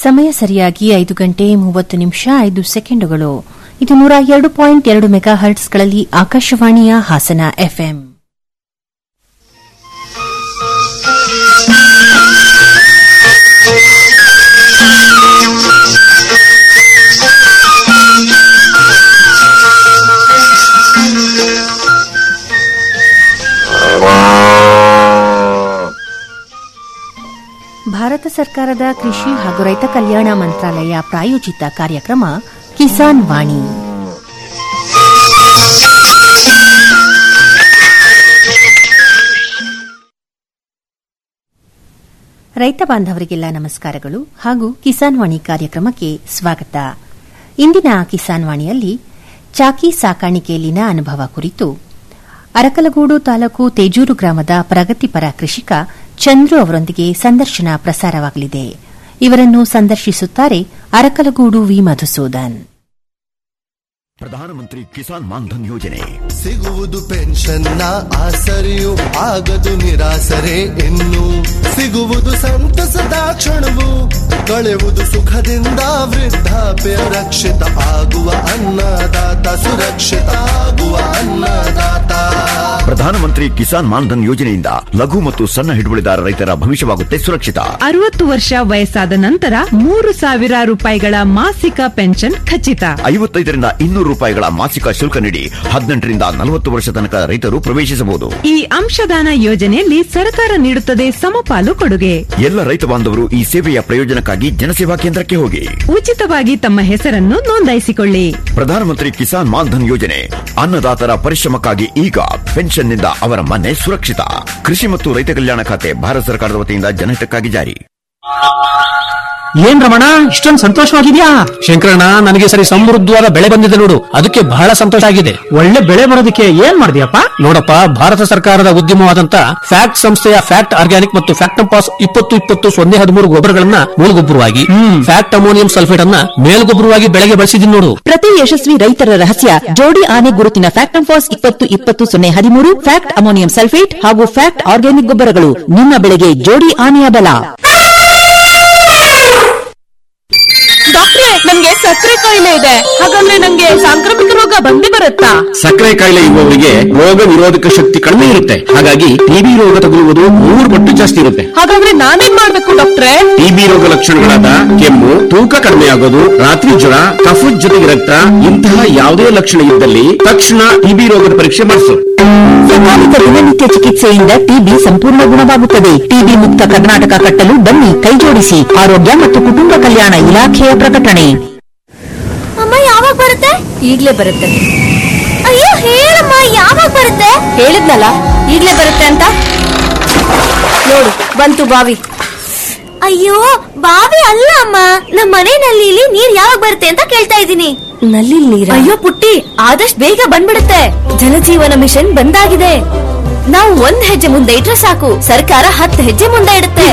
ಸಮಯ ಸರಿಯಾಗಿ ಐದು ಗಂಟೆ ಮೂವತ್ತು ನಿಮಿಷ ಐದು ಸೆಕೆಂಡುಗಳು ಇದು ನೂರ ಎರಡು ಪಾಯಿಂಟ್ ಎರಡು ಮೆಗಾ ಹರ್ಟ್ಸ್ಗಳಲ್ಲಿ ಆಕಾಶವಾಣಿಯ ಹಾಸನ ಎಫ್ಎಂ ಭಾರತ ಸರ್ಕಾರದ ಕೃಷಿ ಹಾಗೂ ರೈತ ಕಲ್ಯಾಣ ಮಂತ್ರಾಲಯ ಪ್ರಾಯೋಜಿತ ಕಾರ್ಯಕ್ರಮ ಕಿಸಾನ್ ವಾಣಿ ರೈತ ಬಾಂಧವರಿಗೆಲ್ಲ ನಮಸ್ಕಾರಗಳು ಹಾಗೂ ಕಿಸಾನ್ ವಾಣಿ ಕಾರ್ಯಕ್ರಮಕ್ಕೆ ಸ್ವಾಗತ ಇಂದಿನ ಕಿಸಾನ್ ವಾಣಿಯಲ್ಲಿ ಚಾಕಿ ಸಾಕಾಣಿಕೆಯಲ್ಲಿನ ಅನುಭವ ಕುರಿತು ಅರಕಲಗೂಡು ತಾಲೂಕು ತೇಜೂರು ಗ್ರಾಮದ ಪ್ರಗತಿಪರ ಕೃಷಿಕ ಚಂದ್ರು ಅವರೊಂದಿಗೆ ಸಂದರ್ಶನ ಪ್ರಸಾರವಾಗಲಿದೆ ಇವರನ್ನು ಸಂದರ್ಶಿಸುತ್ತಾರೆ ಅರಕಲಗೂಡು ವಿ ಮಧುಸೂದನ್ ಪ್ರಧಾನಮಂತ್ರಿ ಕಿಸಾನ್ ಮಾನ್ಧನ್ ಯೋಜನೆ ಸಿಗುವುದು ಪೆನ್ಷನ್ನ ಆಸರೆಯು ಆಗದು ನಿರಾಸರೆ ಇನ್ನು ಸಿಗುವುದು ಸಂತಸದ ಕ್ಷಣವು ಕಳೆವುದು ಸುಖದಿಂದ ವೃದ್ಧಾಪ್ಯ ರಕ್ಷಿತ ಆಗುವ ಅನ್ನದಾತ ಸುರಕ್ಷಿತ ಆಗುವ ಅನ್ನದಾತ ಪ್ರಧಾನಮಂತ್ರಿ ಕಿಸಾನ್ ಮಾನ್ಧನ್ ಯೋಜನೆಯಿಂದ ಲಘು ಮತ್ತು ಸಣ್ಣ ಹಿಡುವಳಿದಾರ ರೈತರ ಭವಿಷ್ಯವಾಗುತ್ತೆ ಸುರಕ್ಷಿತ ಅರವತ್ತು ವರ್ಷ ವಯಸ್ಸಾದ ನಂತರ ಮೂರು ಸಾವಿರ ರೂಪಾಯಿಗಳ ಮಾಸಿಕ ಪೆನ್ಷನ್ ಖಚಿತ ಐವತ್ತೈದರಿಂದ ಇನ್ನೂರು ರೂಪಾಯಿಗಳ ಮಾಸಿಕ ಶುಲ್ಕ ನೀಡಿ ಹದಿನೆಂಟರಿಂದ ನಲವತ್ತು ವರ್ಷ ತನಕ ರೈತರು ಪ್ರವೇಶಿಸಬಹುದು ಈ ಅಂಶದಾನ ಯೋಜನೆಯಲ್ಲಿ ಸರ್ಕಾರ ನೀಡುತ್ತದೆ ಸಮಪಾಲು ಕೊಡುಗೆ ಎಲ್ಲ ರೈತ ಬಾಂಧವರು ಈ ಸೇವೆಯ ಪ್ರಯೋಜನಕ್ಕಾಗಿ ಜನಸೇವಾ ಕೇಂದ್ರಕ್ಕೆ ಹೋಗಿ ಉಚಿತವಾಗಿ ತಮ್ಮ ಹೆಸರನ್ನು ನೋಂದಾಯಿಸಿಕೊಳ್ಳಿ ಪ್ರಧಾನಮಂತ್ರಿ ಕಿಸಾನ್ ಮಾನ್ಧನ್ ಯೋಜನೆ ಅನ್ನದಾತರ ಪರಿಶ್ರಮಕ್ಕಾಗಿ ಈಗ ಪೆನ್ಷನ್ನಿಂದ ಅವರ ಮನೆ ಸುರಕ್ಷಿತ ಕೃಷಿ ಮತ್ತು ರೈತ ಕಲ್ಯಾಣ ಖಾತೆ ಭಾರತ ಸರ್ಕಾರದ ವತಿಯಿಂದ ಜನಹಿತಕ್ಕಾಗಿ ಜಾರಿ ಏನ್ ರಮಣ ಇಷ್ಟೊಂದು ಸಂತೋಷವಾಗಿದ್ಯಾ ಶಂಕರಣ್ಣ ನನಗೆ ಸರಿ ಸಮೃದ್ಧವಾದ ಬೆಳೆ ಬಂದಿದೆ ನೋಡು ಅದಕ್ಕೆ ಬಹಳ ಸಂತೋಷ ಆಗಿದೆ ಒಳ್ಳೆ ಬೆಳೆ ಬರೋದಕ್ಕೆ ಏನ್ ಮಾಡಿದ್ಯಪ್ಪ ನೋಡಪ್ಪ ಭಾರತ ಸರ್ಕಾರದ ಉದ್ಯಮವಾದಂತ ಫ್ಯಾಕ್ಟ್ ಸಂಸ್ಥೆಯ ಫ್ಯಾಕ್ಟ್ ಆರ್ಗ್ಯಾನಿಕ್ ಮತ್ತು ಫ್ಯಾಕ್ಟಂಪಾಸ್ ಇಪ್ಪತ್ತು ಇಪ್ಪತ್ತು ಸೊನ್ನೆ ಹದಿಮೂರು ಗೊಬ್ಬರಗಳನ್ನ ಮೂಲಗೊಬ್ಬರವಾಗಿ ಫ್ಯಾಕ್ಟ್ ಅಮೋನಿಯಂ ಸಲ್ಫೇಟ್ ಅನ್ನ ಮೇಲ್ಗೊಬ್ಬರವಾಗಿ ಬೆಳೆಗೆ ಬಳಸಿದೀನಿ ನೋಡು ಪ್ರತಿ ಯಶಸ್ವಿ ರೈತರ ರಹಸ್ಯ ಜೋಡಿ ಆನೆ ಗುರುತಿನ ಫ್ಯಾಕ್ಟಂಫಾಸ್ ಇಪ್ಪತ್ತು ಇಪ್ಪತ್ತು ಸೊನ್ನೆ ಹದಿಮೂರು ಫ್ಯಾಕ್ಟ್ ಅಮೋನಿಯಂ ಸಲ್ಫೇಟ್ ಹಾಗೂ ಫ್ಯಾಕ್ಟ್ ಆರ್ಗ್ಯಾನಿಕ್ ಗೊಬ್ಬರಗಳು ನಿಮ್ಮ ಬೆಳೆಗೆ ಜೋಡಿ ಆನೆಯ ಬಲ ಡಾಕ್ಟ್ರೆ ನನ್ಗೆ ಸಕ್ಕರೆ ಕಾಯಿಲೆ ಇದೆ ಹಾಗಾದ್ರೆ ನಂಗೆ ಸಾಂಕ್ರಾಮಿಕ ರೋಗ ಬಂದೇ ಬರುತ್ತಾ ಸಕ್ಕರೆ ಕಾಯಿಲೆ ಇರುವವರಿಗೆ ರೋಗ ನಿರೋಧಕ ಶಕ್ತಿ ಕಡಿಮೆ ಇರುತ್ತೆ ಹಾಗಾಗಿ ಟಿಬಿ ರೋಗ ತಗುಲುವುದು ಮೂರು ಪಟ್ಟು ಜಾಸ್ತಿ ಇರುತ್ತೆ ಹಾಗಾದ್ರೆ ನಾನೇನ್ ಮಾಡ್ಬೇಕು ಡಾಕ್ಟ್ರೆ ಟಿಬಿ ರೋಗ ಲಕ್ಷಣಗಳಾದ ಕೆಮ್ಮು ತೂಕ ಕಡಿಮೆ ಆಗೋದು ರಾತ್ರಿ ಜ್ವರ ಕಫದ ಜೊತೆಗೆ ರಕ್ತ ಇಂತಹ ಯಾವುದೇ ಲಕ್ಷಣ ಇದ್ದಲ್ಲಿ ತಕ್ಷಣ ಟಿಬಿ ರೋಗದ ಪರೀಕ್ಷೆ ಮಾಡಿಸು ಸಕಾಲಿಕ ದಿನನಿತ್ಯ ಚಿಕಿತ್ಸೆಯಿಂದ ಟಿಬಿ ಸಂಪೂರ್ಣ ಗುಣವಾಗುತ್ತದೆ ಟಿಬಿ ಮುಕ್ತ ಕರ್ನಾಟಕ ಕಟ್ಟಲು ಬನ್ನಿ ಕೈಜೋಡಿಸಿ ಆರೋಗ್ಯ ಮತ್ತು ಕುಟುಂಬ ಕಲ್ಯಾಣ ಇಲಾಖೆಯ ಪ್ರಕಟಣೆ ಅಮ್ಮ ಯಾವಾಗ ಬರುತ್ತೆ ಈಗ್ಲೇ ಬರುತ್ತೆ ಅಯ್ಯೋ ಹೇಳಮ್ಮ ಯಾವಾಗ ಬರುತ್ತೆ ಹೇಳಿದ್ನಲ್ಲ ಈಗ್ಲೇ ಬರುತ್ತೆ ಅಂತ ನೋಡು ಬಂತು ಬಾವಿ ಅಯ್ಯೋ ಬಾವಿ ಅಲ್ಲ ಅಮ್ಮ ನಮ್ಮ ಮನೆ ನಲ್ಲಿಲಿ ನೀರ್ ಯಾವಾಗ ಬರುತ್ತೆ ಅಂತ ಕೇಳ್ತಾ ಇದ್ದೀನಿ ನಲ್ಲಿ ನೀರ ಅಯ್ಯೋ ಪುಟ್ಟಿ ಆದಷ್ಟು ಬೇಗ ಬಂದ್ಬಿಡುತ್ತೆ ಜಲಜೀವನ ಮಿಷನ್ ಬಂದಾಗಿದೆ ನಾವು ಒಂದ್ ಹೆಜ್ಜೆ ಮುಂದೆ ಇಟ್ರೆ ಸಾಕು ಸರ್ಕಾರ ಹತ್ತು ಹೆಜ್ಜೆ ಮುಂದೆ ಇಡುತ್ತೆ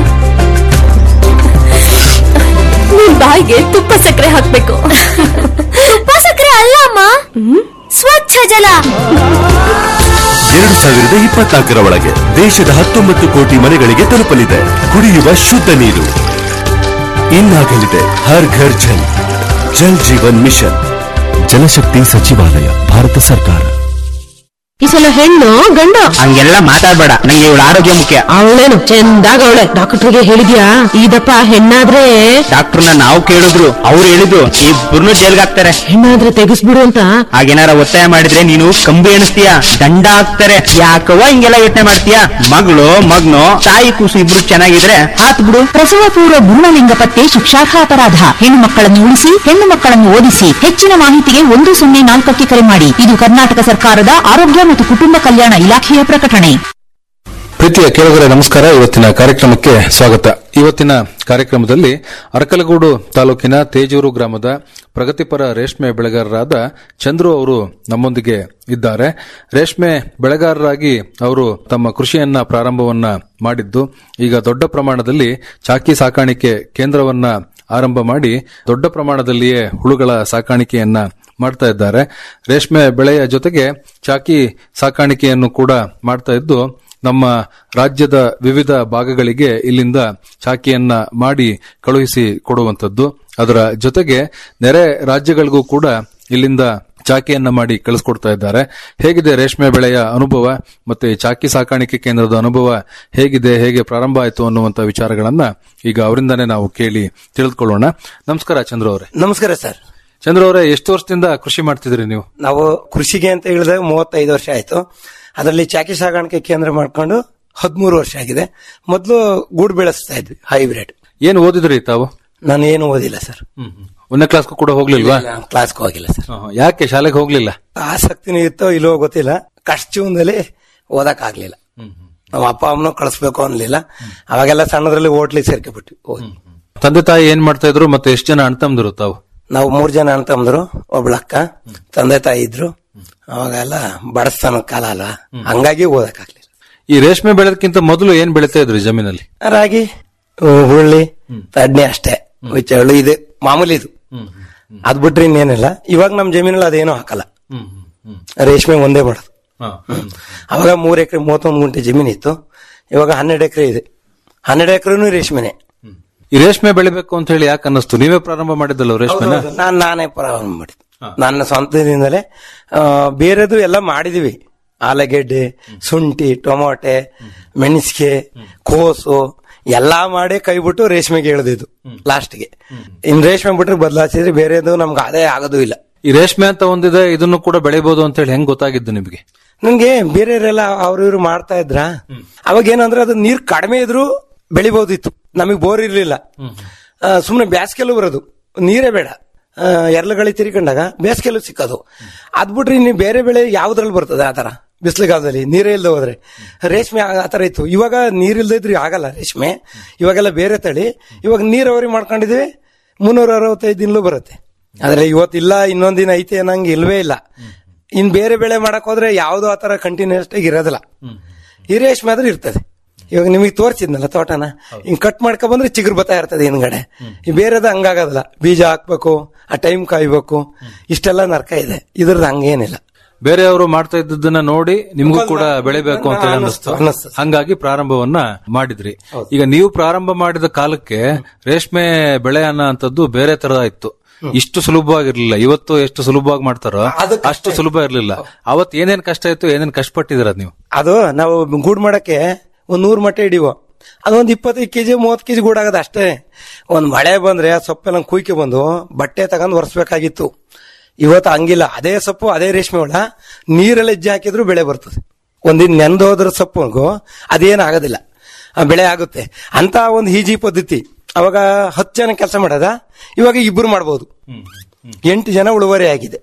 ನಿನ್ ಬಾಯಿಗೆ ತುಪ್ಪ ಸಕ್ಕರೆ ಹಾಕ್ಬೇಕು ತುಪ್ಪ ಸಕ್ಕರೆ ಅಲ್ಲ ಅಮ್ಮ ಸ್ವಚ್ಛ ಜಲ ಎರಡು ಸಾವಿರದ ಇಪ್ಪತ್ನಾಲ್ಕರ ಒಳಗೆ ದೇಶದ ಹತ್ತೊಂಬತ್ತು ಕೋಟಿ ಮನೆಗಳಿಗೆ ತಲುಪಲಿದೆ ಕುಡಿಯುವ ಶುದ್ಧ ನೀರು ಇನ್ನಾಗಲಿದೆ ಹರ್ ಘರ್ ಜಲ್ ಜಲ್ ಜೀವನ್ ಮಿಷನ್ ಜಲಶಕ್ತಿ ಸಚಿವಾಲಯ ಭಾರತ ಸರ್ಕಾರ ಈ ಸಲ ಹೆಣ್ಣು ಗಂಡ ಹಂಗೆಲ್ಲ ಮಾತಾಡ್ಬೇಡ ನಂಗೆ ಇವಳ ಆರೋಗ್ಯ ಮುಖ್ಯ ಅವಳೇನು ಚಂದಾಗ ಅವಳೆ ಡಾಕ್ಟರ್ಗೆ ಹೇಳಿದ್ಯಾ ಇದಪ್ಪ ಹೆಣ್ಣಾದ್ರೆ ಡಾಕ್ಟರ್ನ ನಾವು ಕೇಳಿದ್ರು ಅವ್ರು ಹೇಳಿದ್ರು ಇಬ್ಬರನ್ನು ಜೈಲ್ಗೆ ಹಾಕ್ತಾರೆ ಹೆಣ್ಣಾದ್ರೆ ತೆಗಿಸ್ಬಿಡು ಅಂತ ಹಾಗೇನಾರ ಒತ್ತಾಯ ಮಾಡಿದ್ರೆ ನೀನು ಕಂಬಿ ಎಣಿಸ್ತೀಯ ದಂಡ ಹಾಕ್ತಾರೆ ಯಾಕವ್ವ ಹಿಂಗೆಲ್ಲ ಯೋಚನೆ ಮಾಡ್ತೀಯ ಮಗಳು ಮಗ್ನು ತಾಯಿ ಕೂಸು ಇಬ್ರು ಚೆನ್ನಾಗಿದ್ರೆ ಹಾತ್ ಬಿಡು ಪ್ರಸವ ಪೂರ್ವ ಭ್ರೂಣಲಿಂಗ ಪತ್ತೆ ಶಿಕ್ಷಾರ್ಹ ಅಪರಾಧ ಹೆಣ್ಣು ಮಕ್ಕಳನ್ನು ಉಳಿಸಿ ಹೆಣ್ಣು ಮಕ್ಕಳನ್ನು ಓದಿಸಿ ಹೆಚ್ಚಿನ ಮಾಹಿತಿಗೆ ಒಂದು ಸೊನ್ನೆ ನಾಲ್ಕಕ್ಕೆ ಕರೆ ಮಾಡಿ ಇದು ಕರ್ನಾಟಕ ಸರ್ಕಾರದ ಆರೋಗ್ಯ ಮತ್ತು ಕುಟುಂಬ ಕಲ್ಯಾಣ ಇಲಾಖೆಯ ಪ್ರಕಟಣೆ ಪ್ರೀತಿಯ ಕೇಳುಗರೆ ನಮಸ್ಕಾರ ಇವತ್ತಿನ ಕಾರ್ಯಕ್ರಮಕ್ಕೆ ಸ್ವಾಗತ ಇವತ್ತಿನ ಕಾರ್ಯಕ್ರಮದಲ್ಲಿ ಅರಕಲಗೂಡು ತಾಲೂಕಿನ ತೇಜೂರು ಗ್ರಾಮದ ಪ್ರಗತಿಪರ ರೇಷ್ಮೆ ಬೆಳೆಗಾರರಾದ ಚಂದ್ರು ಅವರು ನಮ್ಮೊಂದಿಗೆ ಇದ್ದಾರೆ ರೇಷ್ಮೆ ಬೆಳೆಗಾರರಾಗಿ ಅವರು ತಮ್ಮ ಕೃಷಿಯನ್ನ ಪ್ರಾರಂಭವನ್ನ ಮಾಡಿದ್ದು ಈಗ ದೊಡ್ಡ ಪ್ರಮಾಣದಲ್ಲಿ ಚಾಕಿ ಸಾಕಾಣಿಕೆ ಕೇಂದ್ರವನ್ನ ಆರಂಭ ಮಾಡಿ ದೊಡ್ಡ ಪ್ರಮಾಣದಲ್ಲಿಯೇ ಹುಳುಗಳ ಸಾಕಾಣಿಕೆಯನ್ನ ಮಾಡ್ತಾ ಇದ್ದಾರೆ ರೇಷ್ಮೆ ಬೆಳೆಯ ಜೊತೆಗೆ ಚಾಕಿ ಸಾಕಾಣಿಕೆಯನ್ನು ಕೂಡ ಮಾಡ್ತಾ ಇದ್ದು ನಮ್ಮ ರಾಜ್ಯದ ವಿವಿಧ ಭಾಗಗಳಿಗೆ ಇಲ್ಲಿಂದ ಚಾಕಿಯನ್ನ ಮಾಡಿ ಕಳುಹಿಸಿ ಕೊಡುವಂತದ್ದು ಅದರ ಜೊತೆಗೆ ನೆರೆ ರಾಜ್ಯಗಳಿಗೂ ಕೂಡ ಇಲ್ಲಿಂದ ಚಾಕಿಯನ್ನ ಮಾಡಿ ಕಳಿಸ್ಕೊಡ್ತಾ ಇದ್ದಾರೆ ಹೇಗಿದೆ ರೇಷ್ಮೆ ಬೆಳೆಯ ಅನುಭವ ಮತ್ತೆ ಚಾಕಿ ಸಾಕಾಣಿಕೆ ಕೇಂದ್ರದ ಅನುಭವ ಹೇಗಿದೆ ಹೇಗೆ ಪ್ರಾರಂಭ ಆಯಿತು ಅನ್ನುವಂತ ವಿಚಾರಗಳನ್ನ ಈಗ ಅವರಿಂದಾನೇ ನಾವು ಕೇಳಿ ತಿಳಿದುಕೊಳ್ಳೋಣ ನಮಸ್ಕಾರ ಚಂದ್ರ ಅವರೇ ನಮಸ್ಕಾರ ಸರ್ ಚಂದ್ರ ಅವರೇ ಎಷ್ಟು ವರ್ಷದಿಂದ ಕೃಷಿ ಮಾಡ್ತಿದ್ರಿ ನೀವು ನಾವು ಕೃಷಿಗೆ ಅಂತ ಹೇಳಿದಾಗ ಮೂವತ್ತೈದು ವರ್ಷ ಆಯ್ತು ಅದರಲ್ಲಿ ಚಾಕಿ ಸಾಗಾಣಿಕೆ ಕೇಂದ್ರ ಮಾಡ್ಕೊಂಡು ಹದಿಮೂರು ವರ್ಷ ಆಗಿದೆ ಮೊದಲು ಗೂಡು ಬೆಳೆಸ್ತಾ ಇದ್ವಿ ಹೈಬ್ರಿಡ್ ಏನ್ ಓದಿದ್ರಿ ತಾವು ನಾನು ಏನು ಓದಿಲ್ಲ ಸರ್ ಒಂದನೇ ಕ್ಲಾಸ್ಗೂ ಕೂಡ ಹೋಗ್ಲಿಲ್ವಾ ಕ್ಲಾಸ್ಗೆ ಹೋಗಿಲ್ಲ ಸರ್ ಆಹಾ. ಯಾಕೆ ಶಾಲೆಗೆ ಹೋಗ್ಲಿಲ್ಲ ಆಸಕ್ತಿನೂ ಇತ್ತೋ ಇಲ್ಲೋ ಗೊತ್ತಿಲ್ಲ ಕಷ್ಟ ಜೀವನದಲ್ಲಿ ಓದಕ್ ಆಗ್ಲಿಲ್ಲ ನಮ್ಮ ಅಪ್ಪ ಅಮ್ಮನೂ ಕಳಿಸ್ಬೇಕು ಅನ್ಲಿಲ್ಲ ಅವಾಗೆಲ್ಲ ಸಣ್ಣದ್ರಲ್ಲಿ ಹೋಟ್ಲಿಗೆ ಸೇರ್ಕೊಬಿಟ್ವಿ ಹೋದ್ವಿ. ತಂದೆ ತಾಯಿ ಏನ್ ಮಾಡ್ತಾ ಇದ್ರು ಮತ್ತೆ ಎಷ್ಟು ಜನ ಅಣ್ಣ ತಮ್ಮಂದಿರು ತಾವು ನಾವು ಮೂರ್ ಜನ ಅಣ್ಣ ತಮ್ಮದ್ರು ಒಬ್ಳ ಅಕ್ಕ ತಂದೆ ತಾಯಿ ಇದ್ರು ಅವಾಗೆಲ್ಲ ಬಡಸ್ತಾನ ಕಾಲ ಅಲ್ವಾ ಹಂಗಾಗಿ ಓದಕ್ ಆಗ್ಲಿಲ್ಲ ಈ ರೇಷ್ಮೆ ಬೆಳೆದಕ್ಕಿಂತ ಮೊದಲು ಏನ್ ಬೆಳಿತಾ ಇದ್ರಿ ಜಮೀನಲ್ಲಿ ರಾಗಿ ಹ್ಮ್, ಹುಳ್ಳಿ ತಡ್ನೆ ಅಷ್ಟೇ ಹುಚ್ಚಳ್ಳು ಇದು ಮಾಮೂಲಿ ಇದು ಅದ್ ಬಿಟ್ರೆ ಇನ್ನೇನಿಲ್ಲ ಇವಾಗ ನಮ್ ಜಮೀನಲ್ಲಿ ಅದೇನೋ ಹಾಕಲ್ಲ ರೇಷ್ಮೆ ಒಂದೇ ಮಾಡೋದು ಅವಾಗ ಮೂರ್ ಎಕರೆ ಮೂವತ್ತೊಂದು ಗುಂಟೆ ಜಮೀನ್ ಇತ್ತು ಇವಾಗ ಹನ್ನೆರಡು ಎಕರೆ ಇದೆ ಹನ್ನೆರಡು ಎಕರೆನೂ ರೇಷ್ಮೆನೆ ಈ ರೇಷ್ಮೆ ಬೆಳಿಬೇಕು ಅಂತ ಹೇಳಿ ಯಾಕೆ ಅನ್ನಿಸ್ತು ನೀವೇ ಪ್ರಾರಂಭ ಮಾಡಿದ್ದಲ್ಲ ರೇಷ್ಮೆನ ನಾನ್ ನಾನೇ ಪ್ರಾರಂಭ ಮಾಡಿದ್ದು ನನ್ನ ಸ್ವಂತದಿಂದಲೇ ಆ, ಬೇರೆದು ಎಲ್ಲ ಮಾಡಿದೀವಿ ಆಲೂಗೆಡ್ಡೆ ಶುಂಠಿ ಟೊಮೊಟೆ ಮೆಣಸಿಗೆ ಕೋಸು ಎಲ್ಲಾ ಮಾಡಿ ಕೈ ಬಿಟ್ಟು ರೇಷ್ಮೆಗೆ ಇಳಿದಿದ್ದು ಲಾಸ್ಟ್ಗೆ ಇನ್ ರೇಷ್ಮೆ ಬಿಟ್ರೆ ಬದಲಾಯಿಸಿದ್ರೆ ಬೇರೆದು ನಮ್ಗೆ ಆದಾಯ ಆಗೋದು ಇಲ್ಲ ಈ ರೇಷ್ಮೆ ಅಂತ ಒಂದಿದೆ ಇದನ್ನು ಕೂಡ ಬೆಳಿಬಹುದು ಅಂತ ಹೇಳಿ ಹೆಂಗ್ ಗೊತ್ತಾಗಿದ್ದು ನಿಮಗೆ ನನ್ಗೆ ಬೇರೆಯವರೆಲ್ಲ ಅವ್ರ ಇವ್ರು ಮಾಡ್ತಾ ಇದ್ರ ಅವಾಗ ಏನಂದ್ರೆ ಅದು ನೀರ್ ಕಡಿಮೆ ಇದ್ರು ಬೆಳಿಬಹುದಿತ್ತು ನಮಗ್ ಬೋರ್ ಇರ್ಲಿಲ್ಲ ಆ, ಸುಮ್ನೆ ಬ್ಯಾಸ್ಗೆಲ್ಲೂ ಬರೋದು ನೀರೇ ಬೇಡ ಆ, ಎರ್ಲಗಳಿ ತಿರ್ಕೊಂಡಾಗ ಬೇಸಿಗೆಲ್ಲೂ ಸಿಕ್ಕೋದು ಅದ್ ಬಿಟ್ರೆ ಇನ್ನು ಬೇರೆ ಬೆಳೆ ಯಾವ್ದ್ರಲ್ಲಿ ಬರ್ತದೆ ಆತರ ಬಿಸಿಲುಗಾಲದಲ್ಲಿ ನೀರೇ ಇಲ್ಲದೆ ಹೋದ್ರೆ ರೇಷ್ಮೆ ಆ- ಆತರ ಇತ್ತು ಇವಾಗ ನೀರಿಲ್ದೇ ಇದ್ರೆ ಆಗಲ್ಲ ರೇಷ್ಮೆ ಇವಾಗೆಲ್ಲ ಬೇರೆ ತಳಿ ಇವಾಗ ನೀರಾವರಿ ಮಾಡ್ಕೊಂಡಿದೀವಿ ಮುನ್ನೂರ ಅರವತ್ತೈದು ದಿನಲೂ ಬರುತ್ತೆ ಆದ್ರೆ ಇವತ್ತಿಲ್ಲ ಇನ್ನೊಂದ್ ದಿನ ಐತೆ ಅನ್ನಂಗೆ ಇಲ್ವೇ ಇಲ್ಲ ಇನ್ ಬೇರೆ ಬೆಳೆ ಮಾಡಕ್ ಹೋದ್ರೆ ಯಾವ್ದು ಆತರ ಕಂಟಿನ್ಯೂಸ್ ಆಗಿ ಇರೋದಿಲ್ಲ ಈ ರೇಷ್ಮೆ ಆದ್ರೆ ಇರ್ತದೆ ಇವಾಗ ನಿಮಗೆ ತೋರ್ಸಿದ್ನಲ್ಲ ತೋಟನ ಹಿಂಗ್ ಕಟ್ ಮಾಡ್ಕೊ ಬಂದ್ರೆ ಚಿಗುರು ಬತ್ತಾ ಇರ್ತದೆ ಹಿಂದ್ಗಡೆ ಈ ಬೇರೆದ ಹಂಗಾಗೋದಿಲ್ಲ ಬೀಜ ಹಾಕ್ಬೇಕು ಆ ಟೈಮ್ ಕಾಯ್ಬೇಕು ಇಷ್ಟೆಲ್ಲ ನರ್ಕ ಇದೆ ಇದ್ರದ್ದು ಹಂಗೇನಿಲ್ಲ ಬೇರೆಯವರು ಮಾಡ್ತಾ ಇದ್ದದನ್ನ ನೋಡಿ ನಿಮ್ಗೂ ಕೂಡ ಬೆಳಿಬೇಕು ಅಂತ ಹೇಳಿ ಅನ್ನಿಸ್ತು ಅನ್ನಿಸ್ತು. ಹಂಗಾಗಿ ಪ್ರಾರಂಭವನ್ನ ಮಾಡಿದ್ರಿ ಈಗ ನೀವು ಪ್ರಾರಂಭ ಮಾಡಿದ ಕಾಲಕ್ಕೆ ರೇಷ್ಮೆ ಬೆಳೆ ಅನ್ನೋಂಥದ್ದು ಬೇರೆ ತರದ ಇತ್ತು ಇಷ್ಟು ಸುಲಭವಾಗಿರ್ಲಿಲ್ಲ ಇವತ್ತು ಎಷ್ಟು ಸುಲಭವಾಗಿ ಮಾಡ್ತಾರೋ ಅಷ್ಟು ಸುಲಭ ಇರ್ಲಿಲ್ಲ ಅವತ್ ಏನೇನ್ ಕಷ್ಟ ಇತ್ತು ಏನೇನ್ ಕಷ್ಟಪಟ್ಟಿದ್ರ ನೀವು ಅದು ನಾವು ಗೂಡ್ ಮಾಡಕ್ಕೆ ಒಂದ್ ನೂರ್ ಮಟ್ಟೆ ಹಿಡಿಯುವ ಅದೊಂದ್ ಇಪ್ಪತ್ತೈದು ಕೆಜಿ ಮೂವತ್ ಕೆಜಿ ಗೂಡಾಗದ ಅಷ್ಟೇ ಒಂದ್ ಮಳೆ ಬಂದ್ರೆ ಆ ಸೊಪ್ಪೆಲ್ಲ ಕುಯ್ಕೆ ಬಂದು ಬಟ್ಟೆ ತಗೊಂಡ್ ಒರೆಸ್ಬೇಕಾಗಿತ್ತು ಇವತ್ತು ಹಂಗಿಲ್ಲ ಅದೇ ಸೊಪ್ಪು ಅದೇ ರೇಷ್ಮೆ ಹುಳ ನೀರಲ್ಲಿ ಹೆಜ್ಜೆ ಹಾಕಿದ್ರು ಬೆಳೆ ಬರ್ತದೆ ಒಂದಿನ ನೆಂದೋದ್ರ ಸೊಪ್ಪುಗೂ ಅದೇನ್ ಆಗೋದಿಲ್ಲ ಆ ಬೆಳೆ ಆಗುತ್ತೆ ಅಂತ ಒಂದು ಈಜಿ ಪದ್ಧತಿ ಅವಾಗ ಹತ್ತು ಜನ ಕೆಲಸ ಮಾಡೋದ ಇವಾಗ ಇಬ್ರು ಮಾಡ್ಬೋದು ಎಂಟು ಜನ ಉಳುವರಿ ಆಗಿದೆ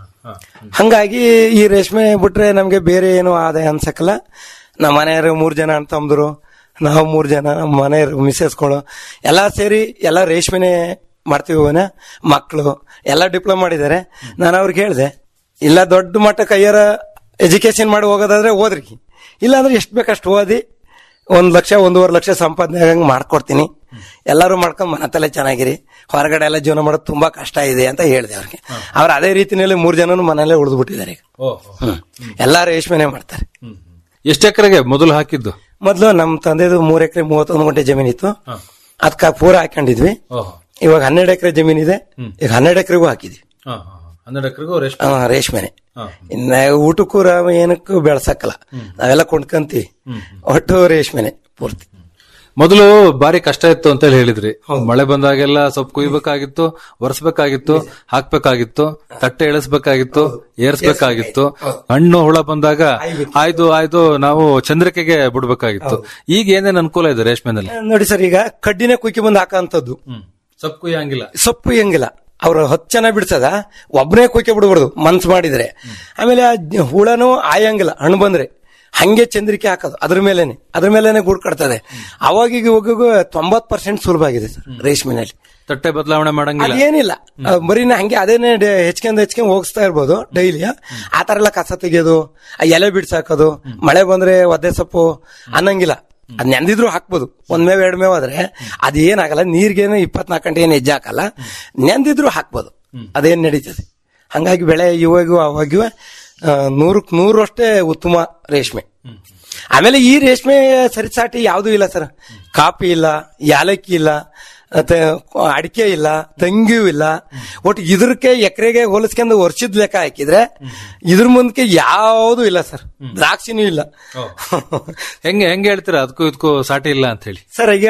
ಹಂಗಾಗಿ ಈ ರೇಷ್ಮೆ ಬಿಟ್ರೆ ನಮ್ಗೆ ಬೇರೆ ಏನು ಆದಾಯ ಅನ್ಸಕ್ಕಲ್ಲ ನಮ್ಮ ಮನೆಯವರು ಮೂರ್ ಜನ ಅಣ್ಣ ತಮ್ಮದ್ರು ನಾವು ಮೂರ್ ಜನ ನಮ್ಮ ಮನೆಯವರು ಮಿಸ್ಸಸ್ಗಳು ಎಲ್ಲ ಸೇರಿ ಎಲ್ಲ ರೇಷ್ಮೆನೆ ಮಾಡ್ತೀವಿ ಅವನ ಮಕ್ಕಳು ಎಲ್ಲ ಡಿಪ್ಲೊಮಾ ಮಾಡಿದ್ದಾರೆ ನಾನು ಅವ್ರಿಗೆ ಹೇಳಿದೆ ಇಲ್ಲ ದೊಡ್ಡ ಮಟ್ಟ ಕೈಯಾರ ಎಜುಕೇಶನ್ ಮಾಡಿ ಹೋಗೋದಾದ್ರೆ ಓದ್ರಿ ಇಲ್ಲ ಅಂದ್ರೆ ಎಷ್ಟು ಬೇಕಷ್ಟು ಓದಿ ಒಂದ್ ಲಕ್ಷ ಒಂದೂವರೆ ಲಕ್ಷ ಸಂಪಾದನೆ ಆಗಂಗ್ ಮಾಡ್ಕೊಡ್ತೀನಿ ಎಲ್ಲರೂ ಮಾಡ್ಕೊಂಡ್ ಮನೆ ತಲೆ ಚೆನ್ನಾಗಿರಿ ಹೊರಗಡೆ ಎಲ್ಲ ಜೀವನ ಮಾಡೋದು ತುಂಬಾ ಕಷ್ಟ ಇದೆ ಅಂತ ಹೇಳಿದೆ ಅವ್ರಿಗೆ ಅವ್ರು ಅದೇ ರೀತಿನಲ್ಲಿ ಮೂರ್ ಜನನು ಮನೆಯಲ್ಲೇ ಉಳಿದು ಬಿಟ್ಟಿದ್ದಾರೆ ಈಗ ಹ್ಮ್. ಎಲ್ಲಾ ರೇಷ್ಮೆನೆ ಮಾಡ್ತಾರೆ ಎಷ್ಟು ಎಕರೆಗೆ ಮೊದಲು ಹಾಕಿದ್ದು ಮೊದ್ಲು ನಮ್ ತಂದೆದು ಮೂರ್ ಎಕರೆ ಮೂವತ್ತೊಂದು ಗಂಟೆ ಜಮೀನಿತ್ತು ಅದಕ್ಕ ಪೂರ ಹಾಕೊಂಡಿದ್ವಿ ಇವಾಗ ಹನ್ನೆರಡು ಎಕರೆ ಜಮೀನ್ ಇದೆ ಈಗ ಹನ್ನೆರಡು ಎಕರೆಗೂ ಹಾಕಿದ್ವಿ ಹನ್ನೆರಡು ಎಕರೆಗೂ ರೇಷ್ಮೆ ಆ, ರೇಷ್ಮೆನೆ ಇನ್ನ ಊಟಕ್ಕೂ ರಾ- ಏನಕ್ಕೂ ಬೆಳ್ಸಕ್ಕಲ್ಲ ನಾವೆಲ್ಲ ಕೊಂಡ್ಕಂತೀವಿ ಒಟ್ಟು ರೇಷ್ಮೆನೆ ಪೂರ್ತಿ ಮೊದಲು ಬಾರಿ ಕಷ್ಟ ಇತ್ತು ಅಂತ ಹೇಳಿ ಹೇಳಿದ್ರಿ ಮಳೆ ಬಂದಾಗೆಲ್ಲ ಸ್ವಲ್ಪ ಕುಯ್ಬೇಕಾಗಿತ್ತು ಒರೆಸ್ಬೇಕಾಗಿತ್ತು ಹಾಕ್ಬೇಕಾಗಿತ್ತು ತಟ್ಟೆ ಇಳಿಸ್ಬೇಕಾಗಿತ್ತು ಏರ್ಸ್ಬೇಕಾಗಿತ್ತು ಹಣ್ಣು ಹುಳ ಬಂದಾಗ ಆಯ್ತು ಆಯ್ತು ನಾವು ಚಂದ್ರಿಕೆಗೆ ಬಿಡ್ಬೇಕಾಗಿತ್ತು ಈಗ ಏನೇನ್ ಅನುಕೂಲ ಇದೆ ರೇಷ್ಮೆನಲ್ಲಿ ನೋಡಿ ಸರ್ ಈಗ ಕಡ್ಡಿನೇ ಕುಯ್ಕಿ ಬಂದು ಹಾಕಂತದ್ದು ಸೊಪ್ಪು ಕುಯ್ಯಂಗಿಲ್ಲ ಸೊಪ್ಪು ಹೆಂಗಿಲ್ಲ ಅವ್ರು ಹತ್ತು ಜನ ಬಿಡ್ಸದ ಒಬ್ಬನೇ ಕುಯ್ಕೆ ಬಿಡ್ಬಾರ್ದು ಮನ್ಸ್ ಮಾಡಿದ್ರೆ ಆಮೇಲೆ ಆ ಜ- ಹುಳನು ಆಯಂಗಿಲ್ಲ ಹಣ್ಣು ಬಂದ್ರೆ ಹಂಗೆ ಚಂದ್ರಿಕೆ ಹಾಕೋದು ಅದ್ರ ಮೇಲೇನೆ ಅದ್ರ ಮೇಲೇನೆ ಗೂಡ್ ಕಟ್ತದೆ ಅವಾಗ ಈಗ ಹೋಗೋ ತೊಂಬತ್ ಪರ್ಸೆಂಟ್ ಸುಲಭ ಆಗಿದೆ ಸರ್ ರೇಷ್ಮೆನಲ್ಲಿ ತಟ್ಟೆ ಬದಲಾವಣೆ ಮಾಡಂಗಿಲ್ಲ ಅದೇನಿಲ್ಲ ಆ, ಬರೀ ನಾ ಹಂಗೆ ಅದೇನೆ ಡೆ- ಹೆಚ್ಕೊಂಡ್ ಹೆಚ್ಕೊಂಡ್ ಹೋಗಿಸ್ತಾ ಇರ್ಬೋದು ಡೈಲಿ ಆ ತರ ಎಲ್ಲ ಕಸ ತೆಗಿಯೋದು ಆ ಎಲೆ ಬಿಡ್ಸಾಕೋದು ಮಳೆ ಬಂದ್ರೆ ಒದ್ದೆ ಸೊಪ್ಪು ಅನ್ನಂಗಿಲ್ಲ ಅದ್ ನೆಂದಿದ್ರು ಹಾಕ್ಬೋದು ಒಂದ್ ಮೇವ್ ಎರಡ್ ಮೇವ್ ಆದ್ರೆ ಅದೇನಾಗಲ್ಲ ನೀರ್ಗೇನು ಇಪ್ಪತ್ನಾಲ್ಕು ಗಂಟೆ ಏನು ಹೆಜ್ಜೆ ಹಾಕಲ್ಲ ನೆಂದಿದ್ರು ಹಾಕ್ಬೋದು ಅದೇನ್ ನಡೀತದೆ ಹಂಗಾಗಿ ಬೆಳೆ ಇವಾಗೂ ಅವಾಗಿವ ನೂರಕ್ ನೂರಷ್ಟೇ ಉತ್ತಮ ರೇಷ್ಮೆ ಆಮೇಲೆ ಈ ರೇಷ್ಮೆ ಸರಿಸಾಟಿ ಯಾವುದೂ ಇಲ್ಲ ಸರ್ ಕಾಫಿ ಇಲ್ಲ ಯಾಲಕ್ಕಿ ಇಲ್ಲ ಮತ್ತೆ ಅಡಿಕೆ ಇಲ್ಲ ತಂಗಿಯೂ ಇಲ್ಲ ಒಟ್ಟು ಇದ್ರಕ್ಕೆ ಎಕರೆಗೆ ಹೋಲಿಸ್ಕೊಂಡು ವರ್ಷದ ಲೆಕ್ಕ ಹಾಕಿದ್ರೆ ಇದ್ರ ಮುಂದಕ್ಕೆ ಯಾವುದು ಇಲ್ಲ ಸರ್ ದ್ರಾಕ್ಷಿನೂ ಇಲ್ಲ ಹೆಂಗೆ ಹೆಂಗೆ ಹೇಳ್ತೀರಾ ಅದಕ್ಕೂ ಇದಕ್ಕೂ ಸಾಟಿ ಇಲ್ಲ ಅಂತ ಹೇಳಿ ಸರ್ ಈಗ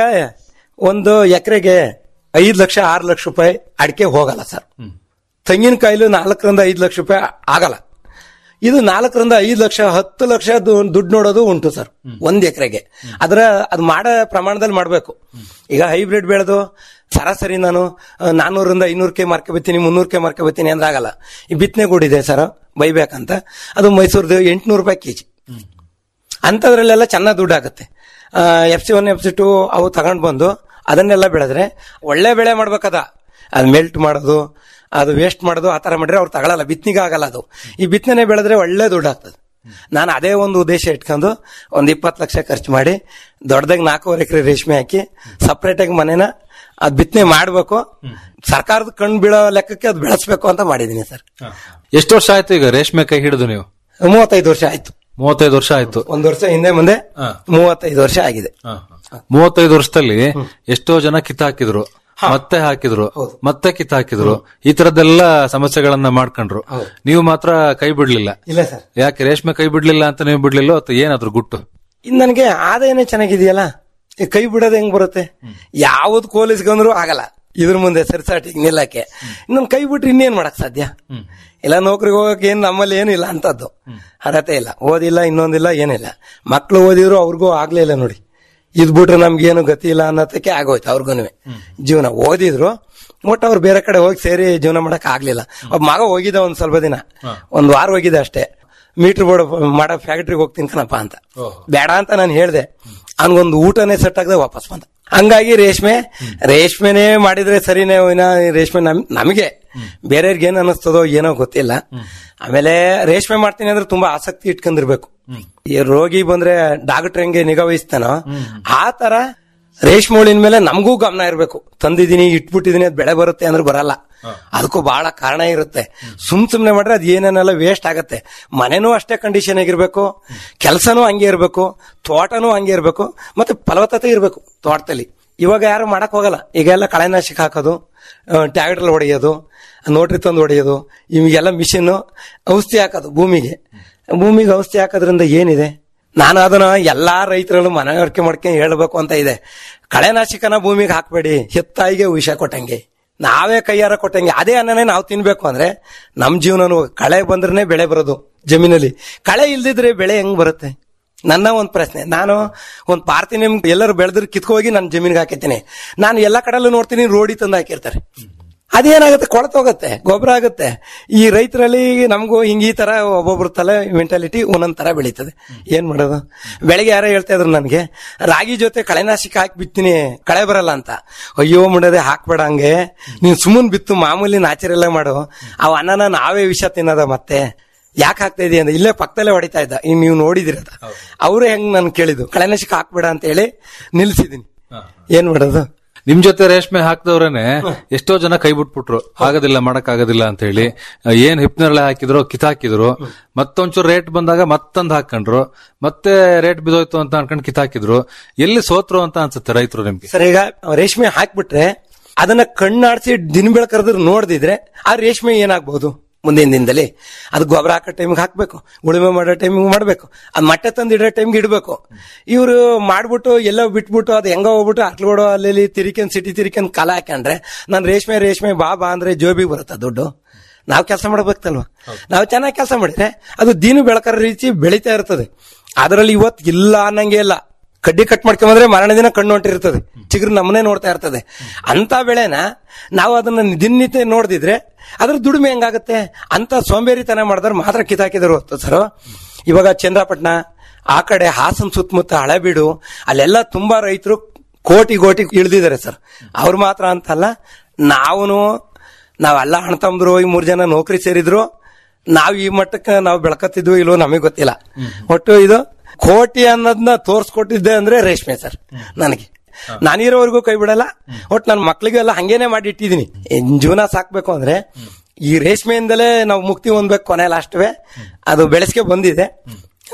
ಒಂದು ಎಕರೆಗೆ ಐದು ಲಕ್ಷ ಆರು ಲಕ್ಷ ರೂಪಾಯಿ ಅಡಿಕೆ ಹೋಗಲ್ಲ ಸರ್ ತೆಂಗಿನಕಾಯಿಲು ನಾಲ್ಕರಿಂದ ಐದು ಲಕ್ಷ ರೂಪಾಯಿ ಆಗಲ್ಲ ಇದು ನಾಲ್ಕರಿಂದ ಐದು ಲಕ್ಷ ಹತ್ತು ಲಕ್ಷ ದು- ದುಡ್ಡು ನೋಡೋದು ಉಂಟು ಸರ್ ಒಂದ್ ಎಕರೆಗೆ ಅದರ ಅದು ಮಾಡೋ ಪ್ರಮಾಣದಲ್ಲಿ ಮಾಡಬೇಕು ಈಗ ಹೈಬ್ರಿಡ್ ಬೆಳೆದು ಸರಾಸರಿ ನಾನು ಆ, ನಾನ್ನೂರಿಂದ ಐನೂರಕ್ಕೆ ಮಾರ್ಕೊಬತ್ತೀನಿ ಮುನ್ನೂರಕ್ಕೆ ಮಾರ್ಕೊಬತ್ತೀನಿ ಅಂದ್ರೆ ಆಗಲ್ಲ ಈ ಬಿತ್ತನೆ ಗೂಡಿದೆ ಸರ್ ಬೈಬೇಕಂತ ಅದು ಮೈಸೂರ್ದು ಎಂಟುನೂರು ರೂಪಾಯಿ ಕೆಜಿ ಅಂಥದ್ರಲ್ಲೆಲ್ಲ ಚೆನ್ನಾಗಿ ದುಡ್ಡು ಆಗುತ್ತೆ F C one F C two ಅವು ತಗೊಂಡು ಬಂದು ಅದನ್ನೆಲ್ಲ ಬೆಳೆದ್ರೆ ಒಳ್ಳೆ ಬೆಳೆ ಮಾಡ್ಬೇಕದ ಅದು ಮೆಲ್ಟ್ ಮಾಡೋದು ಅದು ವೇಸ್ಟ್ ಮಾಡೋದು ಆ ಥರ ಮಾಡಿದ್ರೆ ಅವ್ರು ತಗೊಳಲ್ಲ ಬಿತ್ತನಿಗೆ ಆಗಲ್ಲ ಅದು ಈ ಬಿತ್ತನೆ ಬೆಳೆದ್ರೆ ಒಳ್ಳೆ ದುಡ್ಡು ಆಗ್ತದೆ ನಾನು ಅದೇ ಒಂದು ಉದ್ದೇಶ ಇಟ್ಕೊಂಡು ಒಂದು ಇಪ್ಪತ್ತು ಲಕ್ಷ ಖರ್ಚು ಮಾಡಿ ದೊಡ್ಡದಾಗಿ ನಾಲ್ಕೂವರೆ ಎಕರೆ ರೇಷ್ಮೆ ಹಾಕಿ ಸಪ್ರೇಟಾಗಿ ಮನೇನ ಅದು ಬಿತ್ತನೆ ಮಾಡಬೇಕು ಸರ್ಕಾರದ ಕಣ್ಣು ಬೀಳೋ ಲೆಕ್ಕಕ್ಕೆ ಅದು ಬೆಳೆಸ್ಬೇಕು ಅಂತ ಮಾಡಿದ್ದೀನಿ ಸರ್ ಎಷ್ಟು ವರ್ಷ ಆಯ್ತು ಈಗ ರೇಷ್ಮೆ ಕೈ ಹಿಡಿದು ನೀವು ಮೂವತ್ತೈದು ವರ್ಷ ಆಯ್ತು ಮೂವತ್ತೈದು ವರ್ಷ ಆಯ್ತು ಒಂದು ವರ್ಷ ಹಿಂದೆ ಮುಂದೆ ಮೂವತ್ತೈದು ವರ್ಷ ಆಗಿದೆ ಮೂವತ್ತೈದು ವರ್ಷದಲ್ಲಿ ಎಷ್ಟೋ ಜನ ಕಿತ್ ಹಾಕಿದ್ರು ಮತ್ತೆ ಹಾಕಿದ್ರು ಮತ್ತೆ ಕಿತ್ ಹಾಕಿದ್ರು ಈ ತರದ್ದೆಲ್ಲ ಸಮಸ್ಯೆಗಳನ್ನ ಮಾಡ್ಕೊಂಡ್ರು ನೀವು ಮಾತ್ರ ಕೈ ಬಿಡ್ಲಿಲ್ಲ ಇಲ್ಲ ಸರ್ ಯಾಕೆ ರೇಷ್ಮೆ ಕೈ ಬಿಡ್ಲಿಲ್ಲ ಅಂತ ನೀವು ಬಿಡ್ಲಿಲ್ಲ ಅಥವಾ ಏನಾದ್ರು ಗುಟ್ಟು ಇನ್ ನನಗೆ ಆದಾಯನೇ ಚೆನ್ನಾಗಿದೆಯಲ್ಲ ಈ ಕೈ ಬಿಡೋದು ಹೆಂಗ್ ಬರುತ್ತೆ ಯಾವ್ದು ಕೋಲಿಸ್ಕೊಂಡ್ರು ಆಗಲ್ಲ ಇದ್ರ ಮುಂದೆ ಸರಿಸಾಟಿಗೆ ನಿಲ್ಲಕ್ಕೆ ಇನ್ನೊಂದು ಕೈ ಬಿಟ್ರೆ ಇನ್ನೇನ್ ಮಾಡಕ್ ಸಾಧ್ಯ ಇಲ್ಲ ನೌಕರಿಗೆ ಹೋಗಕ್ಕೆ ಏನ್ ನಮ್ಮಲ್ಲಿ ಏನು ಇಲ್ಲ ಅಂತದ್ದು ಅರ್ಹತೆ ಇಲ್ಲ ಓದಿಲ್ಲ ಇನ್ನೊಂದಿಲ್ಲ ಏನಿಲ್ಲ ಮಕ್ಳು ಓದಿದ್ರು ಅವ್ರಿಗೂ ಆಗ್ಲೇ ಇಲ್ಲ ನೋಡಿ ಇದ್ ಬಿಟ್ರೆ ನಮ್ಗೇನು ಗತಿ ಇಲ್ಲ ಅನ್ನೋದಕ್ಕೆ ಆಗೋಯ್ತು ಅವ್ರಿಗೂ ಜೀವನ ಓದಿದ್ರು ಒಟ್ಟು ಅವ್ರು ಬೇರೆ ಕಡೆ ಹೋಗಿ ಸೇರಿ ಜೀವನ ಮಾಡಕ್ ಆಗ್ಲಿಲ್ಲ ಒಬ್ಬ ಮಗ ಹೋಗಿದ್ದ ಒಂದ್ ಸ್ವಲ್ಪ ದಿನ ಒಂದ್ ವಾರ ಹೋಗಿದ್ದ ಅಷ್ಟೇ ಮೀಟರ್ ಬೋರ್ಡ್ ಮಾಡೋ ಫ್ಯಾಕ್ಟ್ರಿಗೆ ಹೋಗ್ತೀನಿ ಕಣಪ್ಪ ಅಂತ ಬೇಡ ಅಂತ ನಾನು ಹೇಳ್ದೆ ಅವನಿಗೊಂದು ಊಟನೇ ಸೆಟ್ ಆಗದೆ ವಾಪಸ್ ಬಂದ ಹಂಗಾಗಿ ರೇಷ್ಮೆ ರೇಷ್ಮೆನೇ ಮಾಡಿದ್ರೆ ಸರಿನೇ ವಿನ ರೇಷ್ಮೆ ನಮ್ ನಮಗೆ ಬೇರೆಯವ್ರಿಗೆ ಏನ್ ಅನಿಸ್ತದೋ ಏನೋ ಗೊತ್ತಿಲ್ಲ ಆಮೇಲೆ ರೇಷ್ಮೆ ಮಾಡ್ತೀನಿ ಅಂದ್ರೆ ತುಂಬಾ ಆಸಕ್ತಿ ಇಟ್ಕೊಂಡಿರ್ಬೇಕು ಈ ರೋಗಿ ಬಂದ್ರೆ ಡಾಕ್ಟರ್ ಹೆಂಗೆ ನಿಗಾ ವಹಿಸ್ತಾನೋ ಆ ತರ ರೇಷ್ಮೆ ಹುಳಿನ ಮೇಲೆ ನಮಗೂ ಗಮನ ಇರಬೇಕು ತಂದಿದ್ದೀನಿ ಇಟ್ಬಿಟ್ಟಿದೀನಿ ಅದು ಬೆಳೆ ಬರುತ್ತೆ ಅಂದ್ರೆ ಬರಲ್ಲ ಅದಕ್ಕೂ ಬಹಳ ಕಾರಣ ಇರುತ್ತೆ ಸುಮ್ ಸುಮ್ನೆ ಮಾಡ್ರೆ ಅದು ಏನೇನೆಲ್ಲ ವೇಸ್ಟ್ ಆಗತ್ತೆ ಮನೆನೂ ಅಷ್ಟೇ ಕಂಡೀಷನ್ ಆಗಿರ್ಬೇಕು ಕೆಲಸನೂ ಹಂಗೆ ಇರಬೇಕು ತೋಟನೂ ಹಂಗೆ ಇರಬೇಕು ಮತ್ತೆ ಫಲವತ್ತತೆ ಇರಬೇಕು ತೋಟದಲ್ಲಿ ಇವಾಗ ಯಾರು ಮಾಡಕ್ ಹೋಗಲ್ಲ ಈಗ ಎಲ್ಲ ಕಳೆನಾಶಕ ಹಾಕೋದು ಟ್ಯಾಕ್ಟರ್ ಹೊಡೆಯೋದು ನೋಟ್ರಿ ತಂದು ಹೊಡೆಯೋದು ಇವಾಗೆಲ್ಲ ಮಿಷಿನ್ ಔಷಧಿ ಹಾಕೋದು ಭೂಮಿಗೆ ಭೂಮಿಗೆ ಔಷಧಿ ಹಾಕೋದ್ರಿಂದ ಏನಿದೆ ನಾನು ಅದನ್ನ ಎಲ್ಲಾ ರೈತರಲ್ಲೂ ಮನವರಿಕೆ ಮಾಡ್ಕೊಂಡು ಹೇಳ್ಬೇಕು ಅಂತ ಇದೆ ಕಳೆನಾಶಕನ ಭೂಮಿಗೆ ಹಾಕ್ಬೇಡಿ ಹೆತ್ತಾಯಿಗೆ ವಿಷ ಕೊಟ್ಟಂಗೆ ನಾವೇ ಕೈಯಾರ ಕೊಟ್ಟಂಗೆ ಅದೇ ಅನ್ನನೇ ನಾವು ತಿನ್ಬೇಕು ಅಂದ್ರೆ ನಮ್ ಜೀವನನು ಕಳೆ ಬಂದ್ರೆ ಬೆಳೆ ಬರೋದು ಜಮೀನಲ್ಲಿ ಕಳೆ ಇಲ್ದಿದ್ರೆ ಬೆಳೆ ಹೆಂಗ್ ಬರುತ್ತೆ ನನ್ನ ಒಂದು ಪ್ರಶ್ನೆ ನಾನು ಒಂದು ಪಾರ್ತಿ ನಿಮ್ಗೆ ಎಲ್ಲರೂ ಬೆಳೆದ್ರೆ ಕಿತ್ಕೋಗಿ ನನ್ನ ಜಮೀನಿಗೆ ಹಾಕಿರ್ತೀನಿ ನಾನು ಎಲ್ಲ ಕಡೆಲ್ಲೂ ನೋಡ್ತೀನಿ ರೋಡಿ ತಂದು ಹಾಕಿರ್ತಾರೆ ಅದೇನಾಗುತ್ತೆ ಕೊಳತೋಗುತ್ತೆ ಗೊಬ್ಬರ ಆಗುತ್ತೆ ಈ ರೈತರಲ್ಲಿ ನಮಗೂ ಹಿಂಗ್ ಈ ತರ ಒಬ್ಬೊಬ್ರ ತಲೆ ಮೆಂಟಾಲಿಟಿ ಒಂದೊಂದ್ ತರ ಬೆಳೀತದೆ ಏನ್ ಮಾಡೋದು ಬೆಳಗ್ಗೆ ಯಾರೋ ಹೇಳ್ತಾ ಇದ್ರು ನನಗೆ ರಾಗಿ ಜೊತೆ ಕಳೆನಾಶಕ ಹಾಕಿ ಬಿತ್ತೀನಿ ಕಳೆ ಬರಲ್ಲ ಅಂತ ಅಯ್ಯೋ ಮುಡದೆ ಹಾಕ್ಬೇಡ ಹಂಗೆ ನೀನ್ ಸುಮ್ಮನ್ ಬಿತ್ತು ಮಾಮೂಲಿ ನ್ಯಾಚುರಲ್ ಮಾಡು ಅವ್ ಅನ್ನನ ನಾವೇ ವಿಷ ತಿನ್ನೋದ ಮತ್ತೆ ಯಾಕೆ ಹಾಕ್ತಾ ಇದೀಯ ಅಂದ್ರೆ ಇಲ್ಲೇ ಪಕ್ಕದಲ್ಲೇ ಹೊಡಿತಾ ಇದ್ದ ಇನ್ ನೀವು ನೋಡಿದಿರದ ಅವರೇ ಹೆಂಗ್ ನನ್ ಕೇಳಿದ್ದು ಕಳೆನಾಶಕ ಹಾಕ್ಬೇಡ ಅಂತ ಹೇಳಿ ನಿಲ್ಸಿದೀನಿ ಏನ್ ಮಾಡೋದು ನಿಮ್ ಜೊತೆ ರೇಷ್ಮೆ ಹಾಕ್ದವ್ರೇನೆ ಎಷ್ಟೋ ಜನ ಕೈ ಬಿಟ್ಬಿಟ್ರು ಆಗೋದಿಲ್ಲ ಮಾಡಕ್ ಆಗೋದಿಲ್ಲ ಅಂತ ಹೇಳಿ ಏನ್ ಹಿಪ್ನರಳೆ ಹಾಕಿದ್ರು ಕಿತಾಕಿದ್ರು ಮತ್ತೊಂಚೂರು ರೇಟ್ ಬಂದಾಗ ಮತ್ತೊಂದ್ ಹಾಕೊಂಡ್ರು ಮತ್ತೆ ರೇಟ್ ಬಿದೋಯ್ತು ಅಂತ ಅನ್ಕೊಂಡ್ ಕಿತಾಕಿದ್ರು ಎಲ್ಲಿ ಸೋತ್ರು ಅಂತ ಅನ್ಸುತ್ತೆ ರೈತರು ನಿಮ್ಗೆ ಸರ್ ಈಗ ರೇಷ್ಮೆ ಹಾಕ್ಬಿಟ್ರೆ ಅದನ್ನ ಕಣ್ಣಾಡ್ಸಿ ದಿನ ಬೆಳಕರದ್ರ ನೋಡ್ದಿದ್ರೆ ಆ ರೇಷ್ಮೆ ಏನಾಗ್ಬಹುದು ಮುಂದಿನ ದಿನದಲ್ಲಿ ಅದು ಗೊಬ್ಬರ ಹಾಕೋ ಟೈಮಿಗೆ ಹಾಕ್ಬೇಕು ಉಳುಮೆ ಮಾಡೋ ಟೈಮಿಗೆ ಮಾಡ್ಬೇಕು ಅದ್ ಮಟ್ಟೆ ತಂದು ಇಡೋ ಟೈಮ್ಗೆ ಇಡಬೇಕು ಇವರು ಮಾಡ್ಬಿಟ್ಟು ಎಲ್ಲೋ ಬಿಟ್ಬಿಟ್ಟು ಅದು ಹೆಂಗ ಹೋಗ್ಬಿಟ್ಟು ಅಕ್ಲೋಡು ಅಲ್ಲಿ ತಿರಿಕೆನ್ ಸಿಟಿ ತಿರಿಕೆನ್ ಕಾಲ ಹಾಕೊಂಡ್ರೆ ನಾನು ರೇಷ್ಮೆ ರೇಷ್ಮೆ ಬಾ ಬಾ ಅಂದ್ರೆ ಜೋಬಿಗೆ ಬರುತ್ತಾ ದುಡ್ಡು ನಾವು ಕೆಲಸ ಮಾಡ್ಬೇಕಲ್ವಾ ನಾವು ಚೆನ್ನಾಗಿ ಕೆಲಸ ಮಾಡಿದ್ರೆ ಅದು ದೀನು ಬೆಳಕರ ರೀತಿ ಬೆಳೀತಾ ಇರ್ತದೆ ಅದರಲ್ಲಿ ಇವತ್ತು ಇಲ್ಲ ಅನ್ನಂಗೆ ಇಲ್ಲ ಕಡ್ಡಿ ಕಟ್ ಮಾಡ್ಕೊಂಬಂದ್ರೆ ಮರಣ ದಿನ ಕಣ್ಣು ಹೊಂಟಿರ್ತದೆ ಚಿಗುರು ನಮ್ಮನೆ ನೋಡ್ತಾ ಇರ್ತದೆ ಅಂತ ಬೆಳೆನ ನಾವು ಅದನ್ನ ದಿನನಿತ್ಯ ನೋಡ್ದಿದ್ರೆ ಅದ್ರ ದುಡಿಮೆ ಹೆಂಗಾಗುತ್ತೆ ಅಂತ ಸೋಂಬೇರಿತನ ಮಾಡಿದ್ರೆ ಮಾತ್ರ ಕಿತಾಕಿದ್ರು ಹೊತ್ತು ಸರ್ ಇವಾಗ ಚಂದ್ರಪಟ್ಟಣ ಆ ಕಡೆ ಹಾಸನ್ ಸುತ್ತಮುತ್ತ ಹಳೆಬೀಡು ಅಲ್ಲೆಲ್ಲ ತುಂಬಾ ರೈತರು ಕೋಟಿ ಕೋಟಿ ಇಳ್ದಿದ್ದಾರೆ ಸರ್ ಅವ್ರು ಮಾತ್ರ ಅಂತಲ್ಲ ನಾವುನು ನಾವೆಲ್ಲ ಅಣ್ಣ ತಮ್ಮದ್ರು ಈ ಮೂರ್ ಜನ ನೌಕರಿ ಸೇರಿದ್ರು ನಾವ್ ಈ ಮಟ್ಟಕ್ಕೆ ನಾವು ಬೆಳಕತ್ತಿದ್ವು ಇಲ್ವೋ ನಮಗೆ ಗೊತ್ತಿಲ್ಲ ಒಟ್ಟು ಇದು ಕೋಟಿ ಅನ್ನೋದನ್ನ ತೋರ್ಸ್ಕೊಟ್ಟಿದ್ದೆ ಅಂದ್ರೆ ರೇಷ್ಮೆ ಸರ್ ನನಗೆ ನಾನಿರೋವರೆಗೂ ಕೈ ಬಿಡಲ್ಲ ಒಟ್ಟು ನನ್ನ ಮಕ್ಳಿಗೆಲ್ಲ ಹಂಗೇನೆ ಮಾಡಿ ಇಟ್ಟಿದೀನಿ ಇನ್ ಜೀವನ ಸಾಕ್ಬೇಕು ಅಂದ್ರೆ ಈ ರೇಷ್ಮೆಯಿಂದಲೇ ನಾವು ಮುಕ್ತಿ ಹೊಂದ್ಬೇಕು ಕೊನೆ ಲಾಸ್ಟ್ವೆ ಅದು ಬೆಳೆಸ್ಕೆ ಬಂದಿದೆ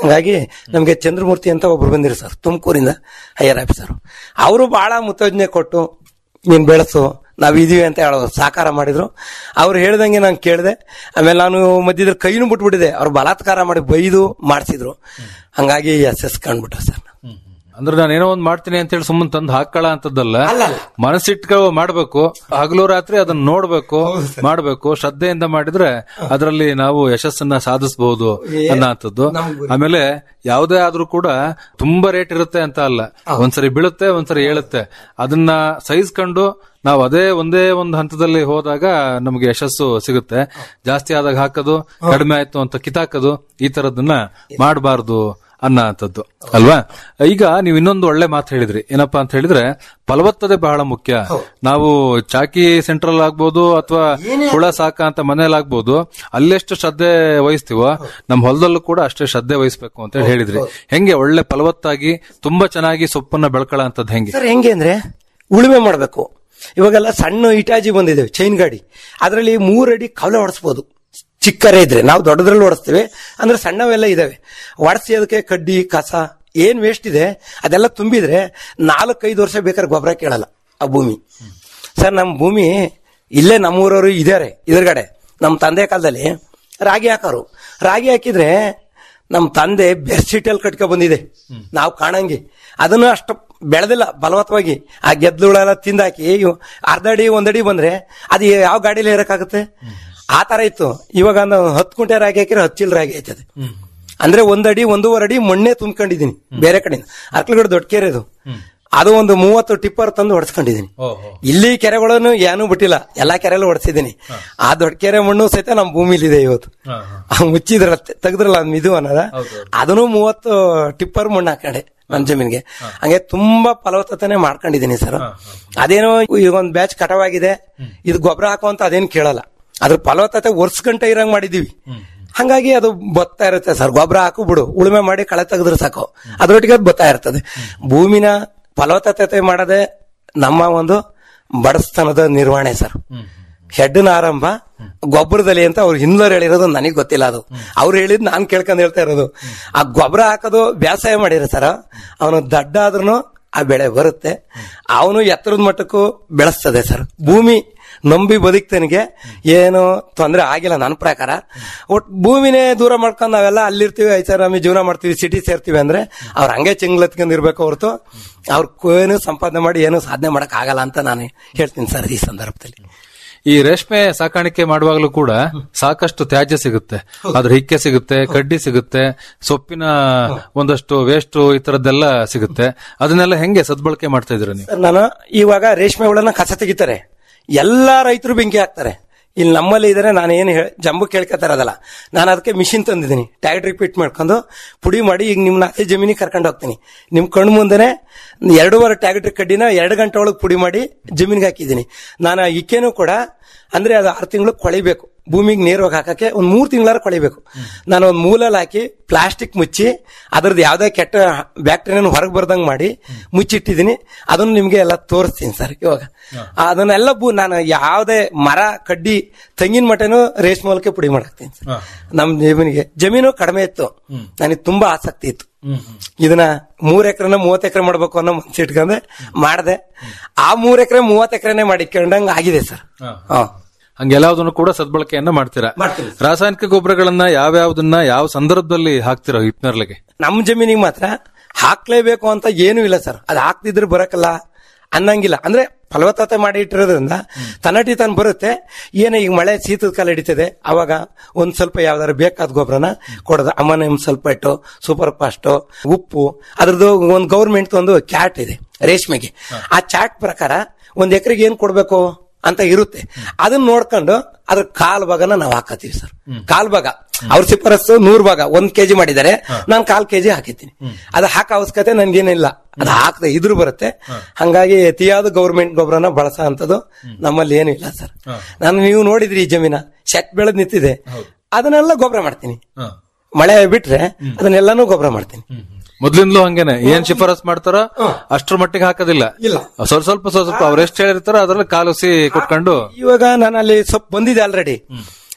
ಹಂಗಾಗಿ ನಮಗೆ ಚಂದ್ರಮೂರ್ತಿ ಅಂತ ಒಬ್ರು ಬಂದಿರು ಸರ್ ತುಮಕೂರಿಂದ ಹೈಯರ್ ಆಫೀಸರ್ ಅವರು ಬಹಳ ಮುತೋಜನೆ ಕೊಟ್ಟು ನೀನ್ ಬೆಳೆಸು ನಾವ್ ಇದೀವಿ ಅಂತ ಹೇಳೋದು ಸಾಕಾರ ಮಾಡಿದ್ರು ಅವ್ರು ಹೇಳ್ದಂಗೆ ನಾನು ಕೇಳಿದೆ ಆಮೇಲೆ ನಾನು ಮಧ್ಯದಲ್ಲಿ ಕೈನು ಬಿಟ್ಬಿಟ್ಟಿದೆ ಅವ್ರು ಬಲಾತ್ಕಾರ ಮಾಡಿ ಬೈದು ಮಾಡಿಸಿದ್ರು ಹಂಗಾಗಿ ಎಸ್ ಎಸ್ ಕಂಡ್ಬಿಟ್ರು ಸರ್ ಅಂದ್ರೆ ನಾನು ಏನೋ ಒಂದ್ ಮಾಡ್ತೀನಿ ಅಂತ ಹೇಳಿ ಸುಮ್ಮನೆ ತಂದು ಹಾಕಳ ಅಂತದ್ದಲ್ಲ ಮನಸ್ಸಿಟ್ಕೊ ಮಾಡ್ಬೇಕು ಹಗಲು ರಾತ್ರಿ ಅದನ್ನ ನೋಡ್ಬೇಕು ಮಾಡ್ಬೇಕು ಶ್ರದ್ಧೆಯಿಂದ ಮಾಡಿದ್ರೆ ಅದರಲ್ಲಿ ನಾವು ಯಶಸ್ಸನ್ನ ಸಾಧಿಸಬಹುದು ಅನ್ನೋಂಥದ್ದು ಆಮೇಲೆ ಯಾವುದೇ ಆದ್ರೂ ಕೂಡ ತುಂಬಾ ರೇಟ್ ಇರುತ್ತೆ ಅಂತ ಅಲ್ಲ ಒಂದ್ಸರಿ ಬೀಳುತ್ತೆ ಒಂದ್ಸರಿ ಏಳುತ್ತೆ ಅದನ್ನ ಸಹಿಸ್ಕೊಂಡು ನಾವು ಅದೇ ಒಂದೇ ಒಂದು ಹಂತದಲ್ಲಿ ಹೋದಾಗ ನಮಗೆ ಯಶಸ್ಸು ಸಿಗುತ್ತೆ ಜಾಸ್ತಿ ಆದಾಗ ಹಾಕೋದು ಕಡಿಮೆ ಆಯ್ತು ಅಂತ ಕಿತಾಕೋದು ಈ ತರದನ್ನ ಮಾಡಬಾರ್ದು ಅನ್ನೋಂಥದ್ದು ಅಲ್ವಾ ಈಗ ನೀವು ಇನ್ನೊಂದು ಒಳ್ಳೆ ಮಾತು ಹೇಳಿದ್ರಿ ಏನಪ್ಪಾ ಅಂತ ಹೇಳಿದ್ರೆ ಫಲವತ್ತತೆ ಬಹಳ ಮುಖ್ಯ ನಾವು ಚಾಕಿ ಸೆಂಟ್ರಲ್ ಆಗ್ಬೋದು ಅಥವಾ ಹುಳ ಸಾಕ ಅಂತ ಮನೇಲಿ ಆಗ್ಬೋದು ಅಲ್ಲೆಷ್ಟು ಶ್ರದ್ಧೆ ವಹಿಸ್ತೀವೋ ನಮ್ಮ ಹೊಲದಲ್ಲೂ ಕೂಡ ಅಷ್ಟೇ ಶ್ರದ್ಧೆ ವಹಿಸ್ಬೇಕು ಅಂತ ಹೇಳಿ ಹೇಳಿದ್ರಿ ಹೆಂಗೆ ಒಳ್ಳೆ ಫಲವತ್ತಾಗಿ ತುಂಬಾ ಚೆನ್ನಾಗಿ ಸೊಪ್ಪನ್ನ ಬೆಳ್ಕೊಳ್ಳೋ ಅಂತದ್ ಹೆಂಗೆ ಸರ್ ಹೆಂಗೆ ಅಂದ್ರೆ ಉಳುಮೆ ಮಾಡಬೇಕು ಇವಾಗೆಲ್ಲ ಸಣ್ಣ ಇಟಾಜಿ ಬಂದಿದೆ ಚೈನ್ ಗಾಡಿ ಅದರಲ್ಲಿ ಮೂರಡಿ ಕವಲೆ ಹೊಡೆಸ್ಬೋದು ಚಿಕ್ಕರೆ ಇದ್ರೆ ನಾವು ದೊಡ್ಡದ್ರಲ್ಲಿ ಹೊಡೆಸ್ತೀವಿ ಅಂದ್ರೆ ಸಣ್ಣವೆಲ್ಲ ಇದಾವೆ ಹೊಡೆಸಿ ಅದಕ್ಕೆ ಕಡ್ಡಿ ಕಸ ಏನ್ ವೇಸ್ಟ್ ಇದೆ ಅದೆಲ್ಲ ತುಂಬಿದ್ರೆ ನಾಲ್ಕೈದು ವರ್ಷ ಬೇಕಾದ್ರೆ ಗೊಬ್ಬರ ಕೇಳಲ್ಲ ಆ ಭೂಮಿ ಸರ್ ನಮ್ಮ ಭೂಮಿ ಇಲ್ಲೇ ನಮ್ಮೂರವರು ಇದಾರೆ ಎದುರುಗಡೆ ನಮ್ಮ ತಂದೆ ಕಾಲದಲ್ಲಿ ರಾಗಿ ಹಾಕೋರು ರಾಗಿ ಹಾಕಿದ್ರೆ ನಮ್ಮ ತಂದೆ ಬೆರ್ಸಿಟಲ್ಲಿ ಕಟ್ಕೊ ಬಂದಿದೆ ನಾವು ಕಾಣಂಗೆ ಅದನ್ನು ಅಷ್ಟು ಬೆಳೆದಿಲ್ಲ ಬಲವತ್ತವಾಗಿ ಆ ಗೆದ್ಲುಳೆಲ್ಲ ತಿಂದಾಕಿ ಇವ್ ಅರ್ಧ ಅಡಿ ಒಂದಡಿ ಬಂದ್ರೆ ಅದು ಯಾವ ಗಾಡಿಲಿ ಏರಕ್ಕಾಗುತ್ತೆ ಆ ತರ ಇತ್ತು ಇವಾಗ ನಾವು ಹತ್ತು ಕುಂಟೆ ರಾಗಿ ಹಾಕಿದ್ರೆ ಹತ್ತು ಚೀಲ ರಾಗಿ ಆಯ್ತದೆ ಅಂದ್ರೆ ಒಂದಡಿ ಒಂದೂವರೆ ಅಡಿ ಮಣ್ಣೆ ತುಂಬ್ಕೊಂಡಿದೀನಿ ಬೇರೆ ಕಡೆಯಿಂದ ಅರ್ಕಲ್ಗಡೆ ದೊಡ್ಡ ಕೆರೆ ಅದು ಅದು ಒಂದು ಮೂವತ್ತು ಟಿಪ್ಪರ್ ತಂದು ಹೊಡ್ಸ್ಕೊಂಡಿದೀನಿ ಇಲ್ಲಿ ಕೆರೆಗಳನ್ನು ಏನೂ ಬಿಟ್ಟಿಲ್ಲ ಎಲ್ಲಾ ಕೆರೆಲ್ಲೂ ಹೊಡ್ಸಿದೀನಿ ಆ ದೊಡ್ಡ ಕೆರೆ ಮಣ್ಣು ಸಹಿತ ನಮ್ಮ ಭೂಮಿಲಿ ಇದೆ ಇವತ್ತು ಆ ಮುಚ್ಚಿದ್ರ ತೆಗೆದ್ರಲ್ಲ ಅದ್ ಇದು ಅನ್ನೋದ ಅದನ್ನು ಮೂವತ್ತು ಟಿಪ್ಪರ್ ಮಣ್ಣು ಹಾಕೊಂಡೆ ನನ್ನ ಜಮೀನ್ಗೆ ಹಂಗೆ ತುಂಬಾ ಫಲವತ್ತತೆನೆ ಮಾಡ್ಕೊಂಡಿದೀನಿ ಸರ್ ಅದೇನೋ ಈಗ ಒಂದ್ ಬ್ಯಾಚ್ ಕಟವಾಗಿದೆ ಇದು ಗೊಬ್ಬರ ಹಾಕೋ ಅಂತ ಅದೇನ್ ಕೇಳಲ್ಲ ಅದ್ರ ಫಲವತ್ತತೆ ವರ್ಷ ಗಂಟೆ ಇರಂಗ್ ಮಾಡಿದೀವಿ ಹಂಗಾಗಿ ಅದು ಬತ್ತಾ ಇರುತ್ತೆ ಸರ್ ಗೊಬ್ಬರ ಹಾಕು ಬಿಡು ಉಳುಮೆ ಮಾಡಿ ಕಳೆ ತೆಗೆದ್ರೆ ಸಾಕು ಅದ್ರೊಟ್ಟಿಗೆ ಅದು ಬತ್ತಾ ಇರ್ತದೆ ಭೂಮಿನ ಫಲವತ್ತತೆ ಮಾಡದೆ ನಮ್ಮ ಒಂದು ಬಡಸ್ತನದ ನಿರ್ವಹಣೆ ಸರ್ ಹೆಡ್ನ ಆರಂಭ ಗೊಬ್ಬರದಲ್ಲಿ ಅಂತ ಅವ್ರು ಹಿಂದೋರ್ ಹೇಳಿರೋದು ನನಗೆ ಗೊತ್ತಿಲ್ಲ ಅದು ಅವ್ರು ಹೇಳಿದ್ ನಾನ್ ಕೇಳ್ಕೊಂಡ್ ಹೇಳ್ತಾ ಇರೋದು ಆ ಗೊಬ್ಬರ ಹಾಕೋದು ವ್ಯವಸಾಯ ಮಾಡಿರ ಸರ್ ಅವನು ದಡ್ಡ ಆದ್ರೂ ಆ ಬೆಳೆ ಬರುತ್ತೆ ಅವನು ಎತ್ತರದ ಮಟ್ಟಕ್ಕೂ ಬೆಳೆಸ್ತದೆ ಸರ್ ಭೂಮಿ ನಂಬಿ ಬದುಕ್ತನಿಗೆ ಏನು ತೊಂದರೆ ಆಗಿಲ್ಲ ನನ್ನ ಪ್ರಕಾರ ಒಟ್ ಭೂಮಿನೇ ದೂರ ಮಾಡ್ಕೊಂಡು ನಾವೆಲ್ಲ ಅಲ್ಲಿರ್ತೀವಿ ಐಚಾರಾಮಿ ಜೀವನ ಮಾಡ್ತೀವಿ ಸಿಟಿ ಸೇರ್ತೀವಿ ಅಂದ್ರೆ ಅವ್ರ ಹಂಗೆ ಚಿಂಗ್ಲತ್ಕೊಂಡ್ ಇರ್ಬೇಕು ಹೊರತು ಅವ್ರ ಏನು ಸಂಪಾದನೆ ಮಾಡಿ ಏನು ಸಾಧನೆ ಮಾಡಕ್ ಆಗಲ್ಲ ಅಂತ ನಾನು ಹೇಳ್ತೀನಿ ಸರ್ ಈ ಸಂದರ್ಭದಲ್ಲಿ ಈ ರೇಷ್ಮೆ ಸಾಕಾಣಿಕೆ ಮಾಡುವಾಗಲೂ ಕೂಡ ಸಾಕಷ್ಟು ತ್ಯಾಜ್ಯ ಸಿಗುತ್ತೆ ಅದ್ರ ಹಿಕ್ಕೆ ಸಿಗುತ್ತೆ ಕಡ್ಡಿ ಸಿಗುತ್ತೆ ಸೊಪ್ಪಿನ ಒಂದಷ್ಟು ವೇಸ್ಟ್ ಈ ತರದ್ದೆಲ್ಲ ಸಿಗುತ್ತೆ ಅದನ್ನೆಲ್ಲ ಹೆಂಗೆ ಸದ್ಬಳಕೆ ಮಾಡ್ತಾ ಇದ್ದೀರಾ ನೀವು ಸರ್, ನಾನು ಇವಾಗ ರೇಷ್ಮೆ ಹುಳನ ಕಸ ತೆಗಿತಾರೆ ಎಲ್ಲಾ ರೈತರು ಬೆಂಕಿ ಹಾಕ್ತಾರೆ ಇಲ್ಲಿ ನಮ್ಮಲ್ಲಿ ಇದ್ರೆ ನಾನು ಏನು ಜಂಬು ಕೇಳ್ಕೊತಾ ಇರೋದಲ್ಲ ನಾನು ಅದಕ್ಕೆ ಮಿಷಿನ್ ತಂದಿದ್ದೀನಿ ಟ್ಯಾಗ್ ರಿಪೀಟ್ ಮಾಡ್ಕೊಂಡು ಪುಡಿ ಮಾಡಿ ಈಗ ನಿಮ್ನ ಅದೇ ಜಮೀನಿಗೆ ಕರ್ಕೊಂಡು ಹೋಗ್ತೀನಿ ನಿಮ್ ಕಣ್ಣು ಮುಂದೆನೆ ಎರಡೂವರೆ ಟ್ಯಾಗ್ ಕಡ್ಡಿನ ಎರಡು ಗಂಟೆ ಒಳಗೆ ಪುಡಿ ಮಾಡಿ ಜಮೀನಿಗೆ ಹಾಕಿದ್ದೀನಿ ನಾನು ಇಕ್ಕೇನು ಕೂಡ ಅಂದ್ರೆ ಅದು ಆರು ತಿಂಗಳು ಕೊಳಿಬೇಕು ಭೂಮಿಗೆ ನೇರವಾಗಿ ಹಾಕಕ್ಕೆ ಒಂದ್ ಮೂರ್ ತಿಂಗಳಾರ ಕೊಳಿಬೇಕು ನಾನು ಒಂದ್ ಮೂಲಲ್ಲಿ ಹಾಕಿ ಪ್ಲಾಸ್ಟಿಕ್ ಮುಚ್ಚಿ ಅದ್ರದ್ದು ಯಾವ್ದೇ ಕೆಟ್ಟ ಬ್ಯಾಕ್ಟೀರಿಯಾ ಹೊರಗೆ ಬರ್ದಂಗ್ ಮಾಡಿ ಮುಚ್ಚಿಟ್ಟಿದ್ದೀನಿ ಅದನ್ನು ನಿಮ್ಗೆ ಎಲ್ಲ ತೋರಿಸ್ತೀನಿ ಸರ್ ಇವಾಗ ಅದನ್ನೆಲ್ಲ ಭೂ ನಾನು ಯಾವ್ದೇ ಮರ ಕಡ್ಡಿ ತೆಂಗಿನ ಮಟನು ರೇಷ್ಮೆ ಮೂಲಕ ಪುಡಿ ಮಾಡಾಕ್ತೀನಿ ಸರ್ ನಮ್ ಜಮೀನಿಗೆ ಜಮೀನು ಕಡಿಮೆ ಇತ್ತು ನನಗೆ ತುಂಬಾ ಆಸಕ್ತಿ ಇತ್ತು ಇದನ್ನ ಮೂರ್ ಎಕರೆನ ಮೂವತ್ ಎಕರೆ ಮಾಡ್ಬೇಕು ಅನ್ನೋ ಮನ್ಸು ಇಟ್ಕೊಂಡೆ ಮಾಡ್ದೆ ಆ ಮೂರ್ ಎಕರೆ ಮೂವತ್ ಎಕರೆನೆ ಮಾಡಿಕೊಂಡಂಗ ಆಗಿದೆ ಸರ್ ಹಾ ಹಂಗೆಲ್ಲದನ್ನು ಕೂಡ ಸದ್ಬಳಕೆಯನ್ನ ಮಾಡ್ತೀರಾ ರಾಸಾಯನಿಕ ಗೊಬ್ಬರಗಳನ್ನ ಯಾವ್ಯಾವ್ದನ್ನ ಯಾವ ಸಂದರ್ಭದಲ್ಲಿ ಹಾಕ್ತಿರೋ ಹಿಪ್ನರ್ಲೆಗೆ ನಮ್ ಜಮೀನಿಗೆ ಮಾತ್ರ ಹಾಕ್ಲೇಬೇಕು ಅಂತ ಏನೂ ಇಲ್ಲ ಸರ್ ಅದು ಹಾಕ್ತಿದ್ರೆ ಬರಕಲ್ಲ ಅನ್ನಂಗಿಲ್ಲ ಅಂದ್ರೆ ಫಲವತ್ತತೆ ಮಾಡಿ ಇಟ್ಟಿರೋದ್ರಿಂದ ತನ್ನಟಿ ತಾನು ಬರುತ್ತೆ ಏನೇ ಈಗ ಮಳೆ ಶೀತದ ಕಾಲ ಹಿಡಿತದೆ ಅವಾಗ ಒಂದ್ ಸ್ವಲ್ಪ ಯಾವ್ದಾದ್ರು ಬೇಕಾದ ಗೊಬ್ಬರನ ಕೊಡೋದು ಅಮೋನಿಯಂ ಸಲ್ಫೇಟು ಸೂಪರ್ ಫಾಸ್ಟು ಉಪ್ಪು ಅದ್ರದ್ದು ಒಂದು ಗೌರ್ಮೆಂಟ್ ಒಂದು ಕ್ಯಾಟ್ ಇದೆ ರೇಷ್ಮೆಗೆ ಆ ಚಾಟ್ ಪ್ರಕಾರ ಒಂದ್ ಎಕರೆಗೆ ಏನ್ ಕೊಡ್ಬೇಕು ಅಂತ ಇರುತ್ತೆ ಅದನ್ನ ನೋಡ್ಕೊಂಡು ಅದ್ರ ಕಾಲ್ ಭಾಗನ ನಾವು ಹಾಕತ್ತೀವಿ ಸರ್ ಕಾಲ್ ಭಾಗ ಅವ್ರ ಶಿಫಾರಸ್ಸು ನೂರ್ ಭಾಗ ಒಂದ್ ಕೆಜಿ ಮಾಡಿದ್ದಾರೆ ನಾನು ಕಾಲ್ ಕೆಜಿ ಹಾಕಿದ್ದೀನಿ ಅದು ಹಾಕೋ ಅವಶ್ಯಕತೆ ನನ್ಗೇನಿಲ್ಲ ಅದು ಹಾಕದೆ ಇದ್ರು ಬರುತ್ತೆ ಹಂಗಾಗಿ ಅತಿಯಾದ ಗೌರ್ಮೆಂಟ್ ಗೊಬ್ಬರನ ಬಳಸ ಅಂತದ್ದು ನಮ್ಮಲ್ಲಿ ಏನು ಇಲ್ಲ ಸರ್ ನಾನು ನೀವು ನೋಡಿದ್ರಿ ಈ ಜಮೀನ ಶೆಟ್ ಬೆಳೆದ್ ನಿಂತಿದೆ ಅದನ್ನೆಲ್ಲ ಗೊಬ್ಬರ ಮಾಡ್ತೀನಿ ಮಳೆ ಬಿಟ್ರೆ ಅದನ್ನೆಲ್ಲಾನು ಗೊಬ್ಬರ ಮಾಡ್ತೀನಿ ಮೊದ್ಲಿಂದಲೂ ಹಂಗೇನೆ ಏನ್ ಶಿಫಾರಸ್ ಮಾಡ್ತಾರೋ ಅಷ್ಟ್ರ ಮಟ್ಟಿಗೆ ಹಾಕೋದಿಲ್ಲ ಸ್ವಲ್ಪ ಸ್ವಲ್ಪ ಸ್ವಲ್ಪ ಸ್ವಲ್ಪ ಅವ್ರು ಎಷ್ಟು ಹೇಳಿರ್ತಾರೋ ಅದ್ರಲ್ಲಿ ಕಾಲುಸಿ ಕೊಟ್ಕೊಂಡು ಇವಾಗ ನಾನು ಅಲ್ಲಿ ಸ್ವಲ್ಪ ಬಂದಿದೆ ಆಲ್ರೆಡಿ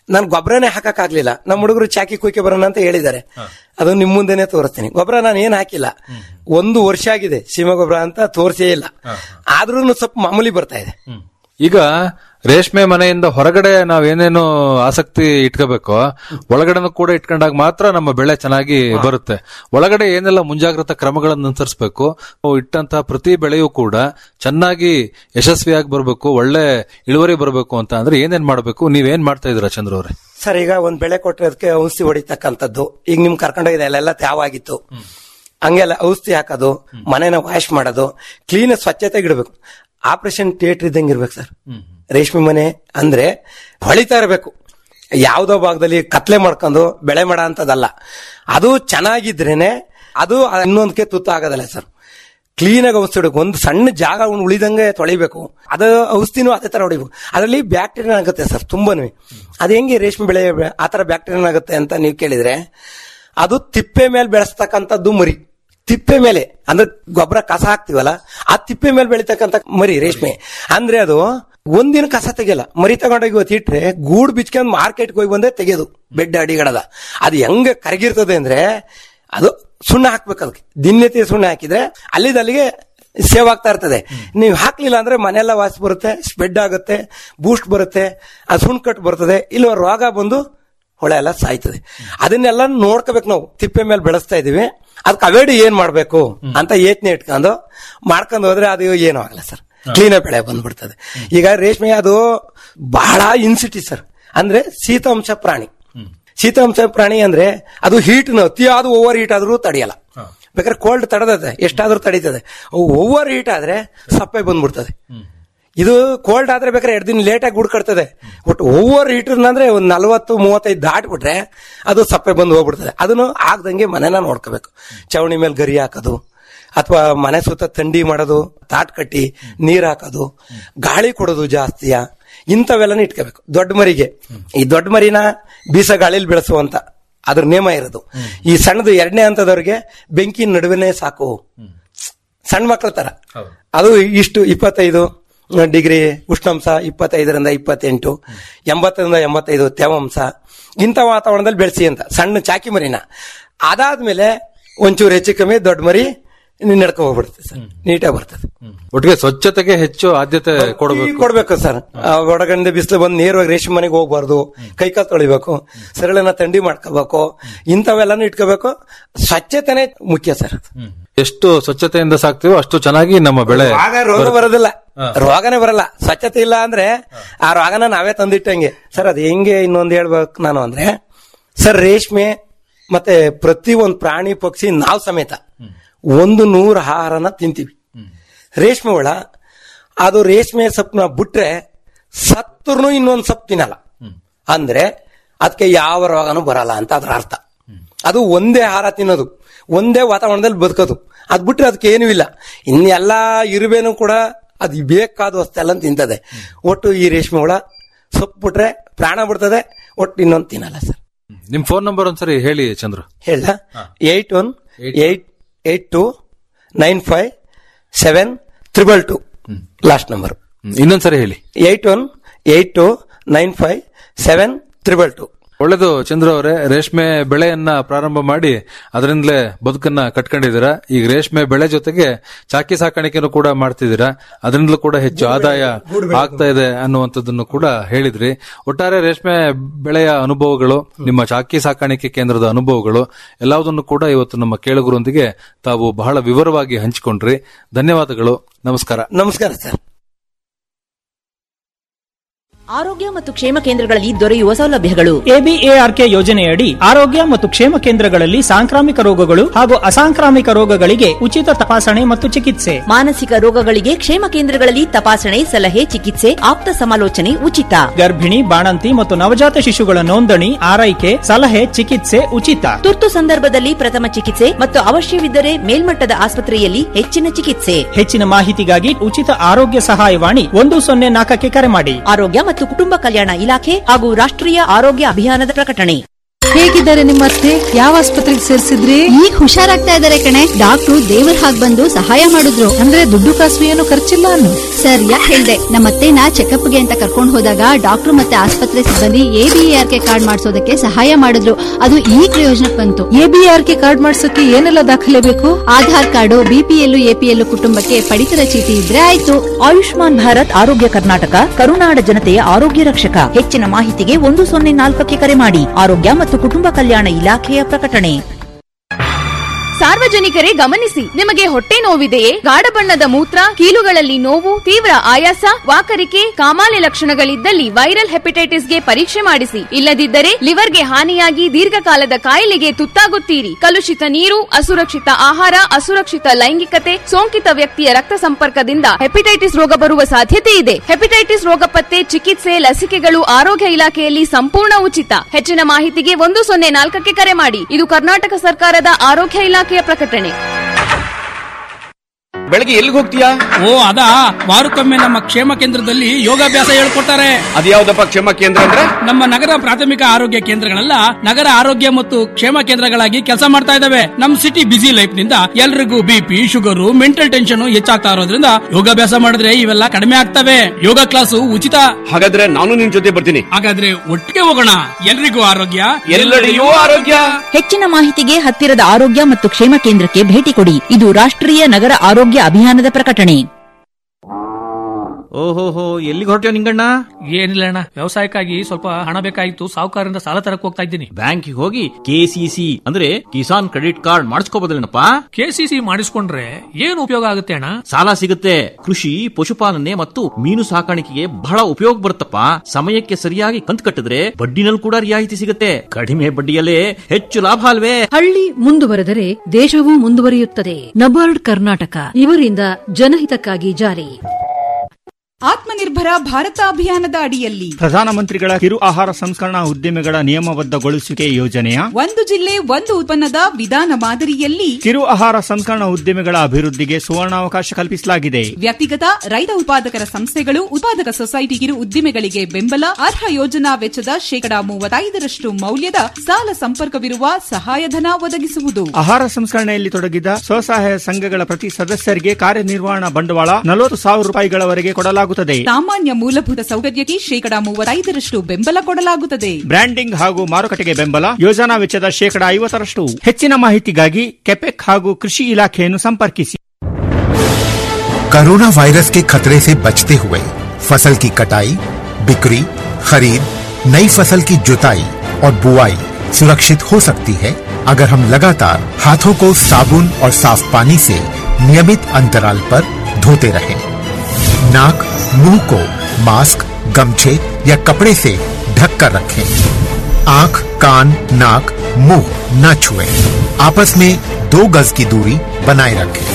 ನಾನು ಗೊಬ್ಬರನೇ ಹಾಕಕ್ ಆಗ್ಲಿಲ್ಲ ನಮ್ಮ ಹುಡುಗರು ಚಾಕಿ ಕುಯ್ಕೆ ಬರೋಣ ಅಂತ ಹೇಳಿದ್ದಾರೆ ಅದು ನಿಮ್ ಮುಂದೆನೆ ತೋರಿಸ್ತೀನಿ ಗೊಬ್ಬರ ನಾನು ಏನ್ ಹಾಕಿಲ್ಲ ಒಂದು ವರ್ಷ ಆಗಿದೆ ಸೀಮೆ ಗೊಬ್ಬರ ಅಂತ ತೋರಿಸೇ ಇಲ್ಲ ಆದ್ರೂ ಸ್ವಲ್ಪ ಮಾಮೂಲಿ ಬರ್ತಾ ಇದೆ ಈಗ ರೇಷ್ಮೆ ಮನೆಯಿಂದ ಹೊರಗಡೆ ನಾವೇನೇನು ಆಸಕ್ತಿ ಇಟ್ಕೋಬೇಕೋ ಒಳಗಡೆನೂ ಕೂಡ ಇಟ್ಕೊಂಡಾಗ ಮಾತ್ರ ನಮ್ಮ ಬೆಳೆ ಚೆನ್ನಾಗಿ ಬರುತ್ತೆ ಒಳಗಡೆ ಏನೆಲ್ಲ ಮುಂಜಾಗ್ರತಾ ಕ್ರಮಗಳನ್ನು ಅನುಸರಿಸಬೇಕು ಇಟ್ಟಂತಹ ಪ್ರತಿ ಬೆಳೆಯೂ ಕೂಡ ಚೆನ್ನಾಗಿ ಯಶಸ್ವಿಯಾಗಿ ಬರಬೇಕು ಒಳ್ಳೆ ಇಳುವರಿ ಬರಬೇಕು ಅಂತ ಅಂದ್ರೆ ಏನೇನ್ ಮಾಡಬೇಕು ನೀವೇನ್ ಮಾಡ್ತಾ ಇದೀರಾ ಚಂದ್ರ ಅವ್ರೆ ಸರ್ ಈಗ ಒಂದ್ ಬೆಳೆ ಕೊಟ್ರೆ ಅದಕ್ಕೆ ಔಷಧಿ ಹೊಡಿತಕ್ಕಂಥದ್ದು ಈಗ ನಿಮ್ ಕರ್ಕೊಂಡೋಗಿದೆ ಅಲ್ಲೆಲ್ಲ ತ್ಯಾವಾಗಿತ್ತು ಹಂಗೆಲ್ಲ ಔಷಧಿ ಹಾಕೋದು ಮನೆನ ವಾಶ್ ಮಾಡೋದು ಕ್ಲೀನ್ ಸ್ವಚ್ಛತೆಗೆ ಇಡಬೇಕು ಆಪರೇಷನ್ ಥಿಯೇಟರ್ ಇದ್ದಂಗೆ ಇರ್ಬೇಕು ಸರ್ ರೇಷ್ಮೆ ಮನೆ ಅಂದ್ರೆ ಹೊಳಿತಾ ಇರಬೇಕು ಯಾವ್ದೋ ಭಾಗದಲ್ಲಿ ಕತ್ಲೆ ಮಾಡ್ಕೊಂಡು ಬೆಳೆ ಮಾಡೋ ಅಂತದಲ್ಲ ಅದು ಚೆನ್ನಾಗಿದ್ರೇನೆ ಅದು ಇನ್ನೊಂದಕ್ಕೆ ತುತ್ತ ಆಗೋದಲ್ಲ ಸರ್ ಕ್ಲೀನ್ ಆಗಿ ಔಷಧಿ ಹೊಡಿಬೇಕು ಒಂದು ಸಣ್ಣ ಜಾಗ ಅವ್ನು ಉಳಿದಂಗೆ ತೊಳಿಬೇಕು ಅದು ಔಷಧಿನೂ ಅದೇ ತರ ಹೊಡಿಬೇಕು ಅದರಲ್ಲಿ ಬ್ಯಾಕ್ಟೀರಿಯಾ ಆಗುತ್ತೆ ಸರ್ ತುಂಬಾನೇ ಅದು ಹೆಂಗೆ ರೇಷ್ಮೆ ಬೆಳೆ ಆ ತರ ಬ್ಯಾಕ್ಟೀರಿಯಾ ಆಗುತ್ತೆ ಅಂತ ನೀವು ಕೇಳಿದ್ರೆ ಅದು ತಿಪ್ಪೆ ಮೇಲೆ ಬೆಳೆಸ್ತಕ್ಕಂಥದ್ದು ಮರಿ ತಿಪ್ಪೆ ಮೇಲೆ ಅಂದ್ರೆ ಗೊಬ್ಬರ ಕಸ ಹಾಕ್ತಿವಲ್ಲ ಆ ತಿಪ್ಪೆ ಮೇಲೆ ಬೆಳಿತಕ್ಕಂಥ ಮರಿ ರೇಷ್ಮೆ ಅಂದ್ರೆ ಅದು ಒಂದಿನ ಕಸ ತೆಗಿಯಲ್ಲ ಮರಿ ತಗೊಂಡೋಗಿ ಇವತ್ತು ಇಟ್ರೆ ಗೂಡು ಬಿಚ್ಕೊಂಡು ಮಾರ್ಕೆಟ್ಗೆ ಹೋಗಿ ಬಂದೇ ತೆಗೆಯೋದು ಬೆಡ್ ಅಡಿಗಡದ ಅದು ಹೆಂಗೆ ಕರಗಿರ್ತದೆ ಅಂದ್ರೆ ಅದು ಸುಣ್ಣ ಹಾಕ್ಬೇಕು ಅದಕ್ಕೆ ದಿನನಿತ್ಯ ಸುಣ್ಣ ಹಾಕಿದ್ರೆ ಅಲ್ಲಿಂದ ಅಲ್ಲಿಗೆ ಸೇವ್ ಆಗ್ತಾ ಇರ್ತದೆ ನೀವು ಹಾಕ್ಲಿಲ್ಲ ಅಂದ್ರೆ ಮನೆಯೆಲ್ಲ ವಾಸಿ ಬರುತ್ತೆ ಸ್ಪ್ರೆಡ್ ಆಗುತ್ತೆ ಬೂಸ್ಟ್ ಬರುತ್ತೆ ಆ ಸುಣ್ಣ ಕಟ್ಟು ಬರ್ತದೆ ಇಲ್ಲ ರೋಗ ಬಂದು ಹೊಳೆ ಎಲ್ಲ ಸಾಯ್ತದೆ ಅದನ್ನೆಲ್ಲ ನೋಡ್ಕೋಬೇಕು ನಾವು ತಿಪ್ಪೆ ಮೇಲೆ ಬೆಳೆಸ್ತಾ ಇದೀವಿ ಅದಕ್ಕೆ ಅವೇಡಿ ಏನ್ ಮಾಡ್ಬೇಕು ಅಂತ ಯೋಚನೆ ಇಟ್ಕೊಂಡು ಮಾಡ್ಕೊಂಡು ಹೋದ್ರೆ ಅದು ಏನೂ ಆಗಲ್ಲ ಸರ್ ಕ್ಲೀನ್ ಬೆಳೆ ಬಂದ್ಬಿಡ್ತದೆ ಈಗ ರೇಷ್ಮೆ ಅದು ಬಹಳ ಇನ್ಸಿಟಿ ಸರ್ ಅಂದ್ರೆ ಶೀತಾಂಶ ಪ್ರಾಣಿ ಶೀತಾಂಶ ಪ್ರಾಣಿ ಅಂದ್ರೆ ಅದು ಹೀಟ್ ಅತಿಯಾದ ಓವರ್ ಹೀಟ್ ಆದ್ರೂ ತಡೆಯಲ್ಲ ಬೇಕಾದ್ರೆ ಕೋಲ್ಡ್ ತಡೆದದೆ ಎಷ್ಟಾದ್ರೂ ತಡೀತದೆ ಓವರ್ ಹೀಟ್ ಆದ್ರೆ ಸಪ್ಪೆ ಬಂದ್ಬಿಡ್ತದೆ ಇದು ಕೋಲ್ಡ್ ಆದ್ರೆ ಬೇಕಾದ್ರೆ ಎರಡು ದಿನ ಲೇಟ್ ಆಗಿ ಹುಡ್ಕಡ್ತದೆ ಬಟ್ ಓವರ್ ಹೀಟರ್ ಅಂದ್ರೆ ಒಂದ್ ನಲ್ವತ್ತು ಮೂವತ್ತೈದು ದಾಟ್ಬಿಟ್ರೆ ಅದು ಸಪ್ಪೆ ಬಂದು ಹೋಗ್ಬಿಡ್ತದೆ ಅದನ್ನು ಆಗ್ದಂಗೆ ಮನೆನ ನೋಡ್ಕೋಬೇಕು ಚವಣಿ ಮೇಲೆ ಗರಿ ಹಾಕೋದು ಅಥವಾ ಮನೆ ಸುತ್ತ ಥಂಡಿ ಮಾಡೋದು ತಾಟ್ ಕಟ್ಟಿ ನೀರ್ ಹಾಕೋದು ಗಾಳಿ ಕೊಡೋದು ಜಾಸ್ತಿಯ ಇಂಥವೆಲ್ಲನೂ ಇಟ್ಕೋಬೇಕು ದೊಡ್ಡ ಮರಿಗೆ ಈ ದೊಡ್ಡ ಮರಿನ ಬೀಸ ಗಾಳಿಲಿ ಬೆಳೆಸುವಂತ ಅದ್ರ ನಿಯಮ ಇರೋದು ಈ ಸಣ್ಣದು ಎರಡನೇ ಹಂತದವ್ರಿಗೆ ಬೆಂಕಿ ನಡುವೆನೆ ಸಾಕು ಸಣ್ಣ ಮಕ್ಕಳ ತರ ಅದು ಇಷ್ಟು ಇಪ್ಪತ್ತೈದು ಡಿಗ್ರಿ ಉಷ್ಣಾಂಶ ಇಪ್ಪತ್ತೈದರಿಂದ ಇಪ್ಪತ್ತೆಂಟು ಎಂಬತ್ತರಿಂದ ಎಂಬತ್ತೈದು ತೇವಾಂಶ ಇಂಥ ವಾತಾವರಣದಲ್ಲಿ ಬೆಳೆಸಿ ಅಂತ ಸಣ್ಣ ಚಾಕಿ ಮರಿನ ಅದಾದ್ಮೇಲೆ ಒಂಚೂರು ಹೆಚ್ಚು ಕಮ್ಮಿ ದೊಡ್ಡ ಮರಿ ನಡ್ಕೊ ಹೋಗ್ಬಿಡುತ್ತೆ ಸರ್ ನೀಟಾಗಿ ಬರ್ತದೆ ಒಟ್ಟಿಗೆ ಸ್ವಚ್ಛತೆಗೆ ಹೆಚ್ಚು ಆದ್ಯತೆ ಕೊಡಬೇಕು ಕೊಡ್ಬೇಕು ಸರ್ ಒಳಗಡೆ ಬಿಸಿಲು ಬಂದು ನೇರವಾಗಿ ರೇಷ್ಮೆ ಮನೆಗೆ ಹೋಗ್ಬಾರ್ದು ಕೈ ಕಾಲು ತೊಳಿಬೇಕು ಸರಳನ ಥಂಡಿ ಮಾಡ್ಕೋಬೇಕು ಇಂಥವೆಲ್ಲಾನು ಇಟ್ಕೋಬೇಕು ಸ್ವಚ್ಛತೆನೆ ಮುಖ್ಯ ಸರ್ ಎಷ್ಟು ಸ್ವಚ್ಛತೆಯಿಂದ ಸಾಕ್ತಿವೋ ಅಷ್ಟು ಚೆನ್ನಾಗಿ ನಮ್ಮ ಬೆಳೆ ಆಗ ರೋಗ ಬರೋದಿಲ್ಲ ರೋಗನೇ ಬರಲ್ಲ ಸ್ವಚ್ಛತೆ ಇಲ್ಲ ಅಂದ್ರೆ ಆ ರೋಗನ ನಾವೇ ತಂದಿಟ್ಟಂಗೆ ಸರ್ ಅದು ಹೆಂಗೆ ಇನ್ನೊಂದು ಹೇಳ್ಬೇಕು ನಾನು ಅಂದ್ರೆ ಸರ್ ರೇಷ್ಮೆ ಮತ್ತೆ ಪ್ರತಿ ಒಂದು ಪ್ರಾಣಿ ಪಕ್ಷಿ ನಾವು ಸಮೇತ ಒಂದು ನೂರು ಆಹಾರನ ತಿಂತೀವಿ ರೇಷ್ಮೆ ಹುಳ ಅದು ರೇಷ್ಮೆ ಸೊಪ್ಪನ್ನ ಬಿಟ್ರೆ ಸತ್ತರ್ನು ಇನ್ನೊಂದು ಸೊಪ್ಪು ತಿನ್ನಲ್ಲ ಅಂದ್ರೆ ಅದಕ್ಕೆ ಯಾವ ರೋಗನೂ ಬರಲ್ಲ ಅಂತ ಅದ್ರ ಅರ್ಥ ಅದು ಒಂದೇ ಆಹಾರ ತಿನ್ನೋದು ಒಂದೇ ವಾತಾವರಣದಲ್ಲಿ ಬದುಕೋದು ಅದ್ ಬಿಟ್ರೆ ಅದಕ್ಕೆ ಏನೂ ಇಲ್ಲ ಇನ್ನೆಲ್ಲಾ ಇರುವೇನು ಕೂಡ ಅದು ಬೇಕಾದ ವಸ್ತೆಲ್ಲ ತಿಂತದೆ ಒಟ್ಟು ಈ ರೇಷ್ಮೆ ಹುಳ ಸೊಪ್ಪು ಬಿಟ್ರೆ ಪ್ರಾಣ ಬಿಡ್ತದೆ ಒಟ್ಟು ಇನ್ನೊಂದು ತಿನ್ನಲ್ಲ ಸರ್ ನಿಮ್ ಫೋನ್ ನಂಬರ್ ಒಂದ್ಸರಿ ಹೇಳಿ ಚಂದ್ರ ಹೇಳ್ದ eight one eight eight two nine five seven triple two last number ಇನ್ನೊಂದ್ಸರಿ ಹೇಳಿ eight one eight two nine five seven triple two ಒಳ್ಳೇದು ಚಂದ್ರ ಅವರೇ ರೇಷ್ಮೆ ಬೆಳೆಯನ್ನ ಪ್ರಾರಂಭ ಮಾಡಿ ಅದರಿಂದಲೇ ಬದುಕನ್ನ ಕಟ್ಕೊಂಡಿದ್ದೀರಾ ಈಗ ರೇಷ್ಮೆ ಬೆಳೆ ಜೊತೆಗೆ ಚಾಕಿ ಸಾಕಾಣಿಕೆನೂ ಕೂಡ ಮಾಡ್ತಿದ್ದೀರಾ ಅದರಿಂದಲೂ ಕೂಡ ಹೆಚ್ಚು ಆದಾಯ ಆಗ್ತಾ ಇದೆ ಅನ್ನುವಂಥದ್ದನ್ನು ಕೂಡ ಹೇಳಿದ್ರಿ ಒಟ್ಟಾರೆ ರೇಷ್ಮೆ ಬೆಳೆಯ ಅನುಭವಗಳು ನಿಮ್ಮ ಚಾಕಿ ಸಾಕಾಣಿಕೆ ಕೇಂದ್ರದ ಅನುಭವಗಳು ಎಲ್ಲವುದನ್ನು ಕೂಡ ಇವತ್ತು ನಮ್ಮ ಕೇಳುಗರೊಂದಿಗೆ ತಾವು ಬಹಳ ವಿವರವಾಗಿ ಹಂಚಿಕೊಂಡ್ರಿ ಧನ್ಯವಾದಗಳು ನಮಸ್ಕಾರ ನಮಸ್ಕಾರ ಸರ್ ಆರೋಗ್ಯ ಮತ್ತು ಕ್ಷೇಮ ಕೇಂದ್ರಗಳಲ್ಲಿ ದೊರೆಯುವ ಸೌಲಭ್ಯಗಳು ಎಬಿಎಆರ್ಕೆ ಯೋಜನೆಯಡಿ ಆರೋಗ್ಯ ಮತ್ತು ಕ್ಷೇಮ ಕೇಂದ್ರಗಳಲ್ಲಿ ಸಾಂಕ್ರಾಮಿಕ ರೋಗಗಳು ಹಾಗೂ ಅಸಾಂಕ್ರಾಮಿಕ ರೋಗಗಳಿಗೆ ಉಚಿತ ತಪಾಸಣೆ ಮತ್ತು ಚಿಕಿತ್ಸೆ ಮಾನಸಿಕ ರೋಗಗಳಿಗೆ ಕ್ಷೇಮ ಕೇಂದ್ರಗಳಲ್ಲಿ ತಪಾಸಣೆ ಸಲಹೆ ಚಿಕಿತ್ಸೆ ಆಪ್ತ ಸಮಾಲೋಚನೆ ಉಚಿತ ಗರ್ಭಿಣಿ ಬಾಣಂತಿ ಮತ್ತು ನವಜಾತ ಶಿಶುಗಳ ನೋಂದಣಿ ಆರೈಕೆ ಸಲಹೆ ಚಿಕಿತ್ಸೆ ಉಚಿತ ತುರ್ತು ಸಂದರ್ಭದಲ್ಲಿ ಪ್ರಥಮ ಚಿಕಿತ್ಸೆ ಮತ್ತು ಅವಶ್ಯವಿದ್ದರೆ ಮೇಲ್ಮಟ್ಟದ ಆಸ್ಪತ್ರೆಯಲ್ಲಿ ಹೆಚ್ಚಿನ ಚಿಕಿತ್ಸೆ ಹೆಚ್ಚಿನ ಮಾಹಿತಿಗಾಗಿ ಉಚಿತ ಆರೋಗ್ಯ ಸಹಾಯವಾಣಿ ಒಂದು ಸೊನ್ನೆ ನಾಲ್ಕಕ್ಕೆ ಕರೆ ಮಾಡಿ ಆರೋಗ್ಯ ಮತ್ತು ಕುಟುಂಬ ಕಲ್ಯಾಣ ಇಲಾಖೆ ಹಾಗೂ ರಾಷ್ಟ್ರೀಯ ಆರೋಗ್ಯ ಅಭಿಯಾನದ ಪ್ರಕಟಣೆ ಹೇಗಿದ್ದಾರೆ ನಿಮ್ಮ ಅತ್ತೆ ಯಾವ ಆಸ್ಪತ್ರೆಗೆ ಸೇರಿಸಿದ್ರಿ ಈಗ ಹುಷಾರಾಗ್ತಾ ಇದಾರೆ ಕಣೆ ಡಾಕ್ಟ್ರು ದೇವ್ರ ಹಾಗ್ ಬಂದು ಸಹಾಯ ಮಾಡಿದ್ರು ಅಂದ್ರೆ ದುಡ್ಡು ಕಾಸು ಏನು ಖರ್ಚಿಲ್ಲ ಅನ್ನು ಸರಿಯಾಗಿ ಹೇಳ್ದೆ ನಮ್ಮ ಅತ್ತೆನ ಚೆಕಪ್ಗೆ ಅಂತ ಕರ್ಕೊಂಡು ಹೋದಾಗ ಡಾಕ್ಟ್ರು ಮತ್ತೆ ಆಸ್ಪತ್ರೆ ಸಿಬ್ಬಂದಿ ಎಬಿಆರ್ ಕೆ ಕಾರ್ಡ್ ಮಾಡಿಸೋದಕ್ಕೆ ಸಹಾಯ ಮಾಡಿದ್ರು ಅದು ಈ ಪ್ರಯೋಜನಕ್ಕೆ ಬಂತು ಎಬಿಆರ್ ಕೆ ಕಾರ್ಡ್ ಮಾಡ್ಸಕ್ಕೆ ಏನೆಲ್ಲ ದಾಖಲೆ ಬೇಕು ಆಧಾರ್ ಕಾರ್ಡು ಬಿಪಿಎಲ್ ಎಪಿಎಲ್ ಕುಟುಂಬಕ್ಕೆ ಪಡಿತರ ಚೀಟಿ ಇದ್ರೆ ಆಯ್ತು ಆಯುಷ್ಮಾನ್ ಭಾರತ್ ಆರೋಗ್ಯ ಕರ್ನಾಟಕ ಕರುನಾಡ ಜನತೆಯ ಆರೋಗ್ಯ ರಕ್ಷಕ ಹೆಚ್ಚಿನ ಮಾಹಿತಿಗೆ ಒಂದು ಸೊನ್ನೆ ನಾಲ್ಕಕ್ಕೆ ಕರೆ ಮಾಡಿ ಆರೋಗ್ಯ ಮತ್ತು ಕುಟುಂಬ ಕಲ್ಯಾಣ ಇಲಾಖೆಯ ಪ್ರಕಟಣೆ ಸಾರ್ವಜನಿಕರೇ ಗಮನಿಸಿ ನಿಮಗೆ ಹೊಟ್ಟೆ ನೋವಿದೆಯೇ ಗಾಢ ಬಣ್ಣದ ಮೂತ್ರ ಕೀಲುಗಳಲ್ಲಿ ನೋವು ತೀವ್ರ ಆಯಾಸ ವಾಕರಿಕೆ ಕಾಮಾಲೆ ಲಕ್ಷಣಗಳಿದ್ದಲ್ಲಿ ವೈರಲ್ ಹೆಪಟೈಟಿಸ್ಗೆ ಪರೀಕ್ಷೆ ಮಾಡಿಸಿ ಇಲ್ಲದಿದ್ದರೆ ಲಿವರ್ಗೆ ಹಾನಿಯಾಗಿ ದೀರ್ಘಕಾಲದ ಕಾಯಿಲೆಗೆ ತುತ್ತಾಗುತ್ತೀರಿ ಕಲುಷಿತ ನೀರು ಅಸುರಕ್ಷಿತ ಆಹಾರ ಅಸುರಕ್ಷಿತ ಲೈಂಗಿಕತೆ ಸೋಂಕಿತ ವ್ಯಕ್ತಿಯ ರಕ್ತ ಸಂಪರ್ಕದಿಂದ ಹೆಪಟೈಟಿಸ್ ರೋಗ ಬರುವ ಸಾಧ್ಯತೆ ಇದೆ ಹೆಪಟೈಟಿಸ್ ರೋಗ ಪತ್ತೆ ಚಿಕಿತ್ಸೆ ಲಸಿಕೆಗಳು ಆರೋಗ್ಯ ಇಲಾಖೆಯಲ್ಲಿ ಸಂಪೂರ್ಣ ಉಚಿತ ಹೆಚ್ಚಿನ ಮಾಹಿತಿಗೆ ಒಂದು ಸೊನ್ನೆ ನಾಲ್ಕಕ್ಕೆ ಕರೆ ಮಾಡಿ ಇದು ಕರ್ನಾಟಕ ಸರ್ಕಾರದ ಆರೋಗ್ಯ ಇಲಾಖೆಯ ಪ್ರಕಟಣೆ ಬೆಳಗ್ಗೆ ಎಲ್ಲಿಗೆ ಹೋಗ್ತೀಯಾ ಓ ಅದಾ ವಾರಕ್ಕೊಮ್ಮೆ ನಮ್ಮ ಕ್ಷೇಮ ಕೇಂದ್ರದಲ್ಲಿ ಯೋಗಾಭ್ಯಾಸ ಹೇಳ್ಕೊಡ್ತಾರೆ ಅದ್ಯಾವ್ದಪ್ಪ ಕ್ಷೇಮ ಕೇಂದ್ರ ಅಂದ್ರೆ ನಮ್ಮ ನಗರ ಪ್ರಾಥಮಿಕ ಆರೋಗ್ಯ ಕೇಂದ್ರಗಳೆಲ್ಲ ನಗರ ಆರೋಗ್ಯ ಮತ್ತು ಕ್ಷೇಮ ಕೇಂದ್ರಗಳಾಗಿ ಕೆಲಸ ಮಾಡ್ತಾ ಇದಾವೆ ನಮ್ ಸಿಟಿ ಬಿಸಿ ಲೈಫ್ ನಿಂದ ಎಲ್ರಿಗೂ ಬಿಪಿ ಶುಗರ್ ಮೆಂಟಲ್ ಟೆನ್ಷನ್ ಹೆಚ್ಚಾಗ್ತಾ ಇರೋದ್ರಿಂದ ಯೋಗಾಭ್ಯಾಸ ಮಾಡಿದ್ರೆ ಇವೆಲ್ಲ ಕಡಿಮೆ ಆಗ್ತವೆ ಯೋಗ ಕ್ಲಾಸು ಉಚಿತ ಹಾಗಾದ್ರೆ ನಾನು ನಿನ್ ಜೊತೆ ಬರ್ತೀನಿ ಹಾಗಾದ್ರೆ ಒಟ್ಟಿಗೆ ಹೋಗೋಣ ಎಲ್ರಿಗೂ ಆರೋಗ್ಯ ಎಲ್ಲೆಡೆಯೂ ಆರೋಗ್ಯ ಹೆಚ್ಚಿನ ಮಾಹಿತಿಗೆ ಹತ್ತಿರದ ಆರೋಗ್ಯ ಮತ್ತು ಕ್ಷೇಮ ಕೇಂದ್ರಕ್ಕೆ ಭೇಟಿ ಕೊಡಿ ಇದು ರಾಷ್ಟ್ರೀಯ ನಗರ ಆರೋಗ್ಯ ಅಭಿಯಾನದ ಪ್ರಕಟಣೆ ಓಹೋಹೋ ಎಲ್ಲಿಗೆ ಹೊರಟ್ಯೋ ನಿಂಗಣ್ಣ ಏನಿಲ್ಲ ಅಣ್ಣ ವ್ಯವಸಾಯಕ್ಕಾಗಿ ಸ್ವಲ್ಪ ಹಣ ಬೇಕಾಗಿತ್ತು ಸಾಹುಕಾರರಿಂದ ಸಾಲ ತರಕ್ ಹೋಗ್ತಾ ಇದ್ದೀನಿ ಬ್ಯಾಂಕಿಗೆ ಹೋಗಿ ಕೆಸಿಸಿ ಅಂದ್ರೆ ಕಿಸಾನ್ ಕ್ರೆಡಿಟ್ ಕಾರ್ಡ್ ಮಾಡಿಸ್ಕೋಬೋದಲ್ಲೇನಪ್ಪ ಕೆಸಿಸಿ ಮಾಡಿಸ್ಕೊಂಡ್ರೆ ಏನು ಉಪಯೋಗ ಆಗುತ್ತೆ ಅಣ್ಣ ಸಾಲ ಸಿಗುತ್ತೆ ಕೃಷಿ ಪಶುಪಾಲನೆ ಮತ್ತು ಮೀನು ಸಾಕಾಣಿಕೆಗೆ ಬಹಳ ಉಪಯೋಗ ಬರುತ್ತಪ್ಪ ಸಮಯಕ್ಕೆ ಸರಿಯಾಗಿ ಕಂತು ಕಟ್ಟಿದ್ರೆ ಬಡ್ಡಿನಲ್ಲಿ ಕೂಡ ರಿಯಾಯಿತಿ ಸಿಗುತ್ತೆ ಕಡಿಮೆ ಬಡ್ಡಿಯಲ್ಲೇ ಹೆಚ್ಚು ಲಾಭ ಅಲ್ವೇ ಹಳ್ಳಿ ಮುಂದುವರೆದರೆ ದೇಶವೂ ಮುಂದುವರಿಯುತ್ತದೆ ನಬಾರ್ಡ್ ಕರ್ನಾಟಕ ಇವರಿಂದ ಜನಹಿತಕ್ಕಾಗಿ ಜಾರಿ ಆತ್ಮನಿರ್ಭರ ಭಾರತ ಅಭಿಯಾನದ ಅಡಿಯಲ್ಲಿ ಪ್ರಧಾನಮಂತ್ರಿಗಳ ಕಿರು ಆಹಾರ ಸಂಸ್ಕರಣಾ ಉದ್ಯಮಿಗಳ ನಿಯಮಬದ್ಧಗೊಳಿಸುವಿಕೆ ಯೋಜನೆಯ ಒಂದು ಜಿಲ್ಲೆ ಒಂದು ಉತ್ಪನ್ನದ ವಿಧಾನ ಮಾದರಿಯಲ್ಲಿ ಕಿರು ಆಹಾರ ಸಂಸ್ಕರಣಾ ಉದ್ಯಮಿಗಳ ಅಭಿವೃದ್ಧಿಗೆ ಸುವರ್ಣಾವಕಾಶ ಕಲ್ಪಿಸಲಾಗಿದೆ ವ್ಯಕ್ತಿಗತ ರೈತ ಉತ್ಪಾದಕರ ಸಂಸ್ಥೆಗಳು ಉತ್ಪಾದಕ ಸೊಸೈಟಿ ಕಿರು ಉದ್ದಿಮೆಗಳಿಗೆ ಬೆಂಬಲ ಅರ್ಹ ಯೋಜನಾ ವೆಚ್ಚದ ಶೇಕಡಾ ಮೂವತ್ತೈದರಷ್ಟು ಮೌಲ್ಯದ ಸಾಲ ಸಂಪರ್ಕವಿರುವ ಸಹಾಯಧನ ಒದಗಿಸುವುದು ಆಹಾರ ಸಂಸ್ಕರಣೆಯಲ್ಲಿ ತೊಡಗಿದ ಸ್ವಸಹಾಯ ಸಂಘಗಳ ಪ್ರತಿ ಸದಸ್ಯರಿಗೆ ಕಾರ್ಯನಿರ್ವಹಣಾ ಬಂಡವಾಳ ನಲವತ್ತು ಸಾವಿರ ರೂಪಾಯಿಗಳವರೆಗೆ ಕೊಡಲಾಗುತ್ತದೆ ಸಾಮಾನ್ಯ ಮೂಲಭೂತ ಸೌಕರ್ಯಕ್ಕೆ ಶೇಕಡಾ ಮೂವತ್ತೈದರಷ್ಟು ಬೆಂಬಲ ಕೊಡಲಾಗುತ್ತದೆ ಬ್ರ್ಯಾಂಡಿಂಗ್ ಹಾಗೂ ಮಾರುಕಟ್ಟೆಗೆ ಬೆಂಬಲ ಯೋಜನಾ ವೆಚ್ಚದ ಶೇಕಡಾ ಐವತ್ತರಷ್ಟು ಹೆಚ್ಚಿನ ಮಾಹಿತಿಗಾಗಿ ಕೆಪೆಕ್ ಹಾಗೂ ಕೃಷಿ ಇಲಾಖೆಯನ್ನು ಸಂಪರ್ಕಿಸಿ कोरोना वायरस के खतरे से बचते हुए फसल की कटाई बिक्री खरीद नई फसल की जुताई और बुआई सुरक्षित हो सकती है अगर हम लगातार हाथों को साबुन और साफ पानी से नियमित अंतराल पर धोते रहें। नाक मुंह को मास्क गमछे या कपड़े से ढक कर रखें आंख कान नाक मुंह न छुएं। आपस में दो गज की दूरी बनाए रखें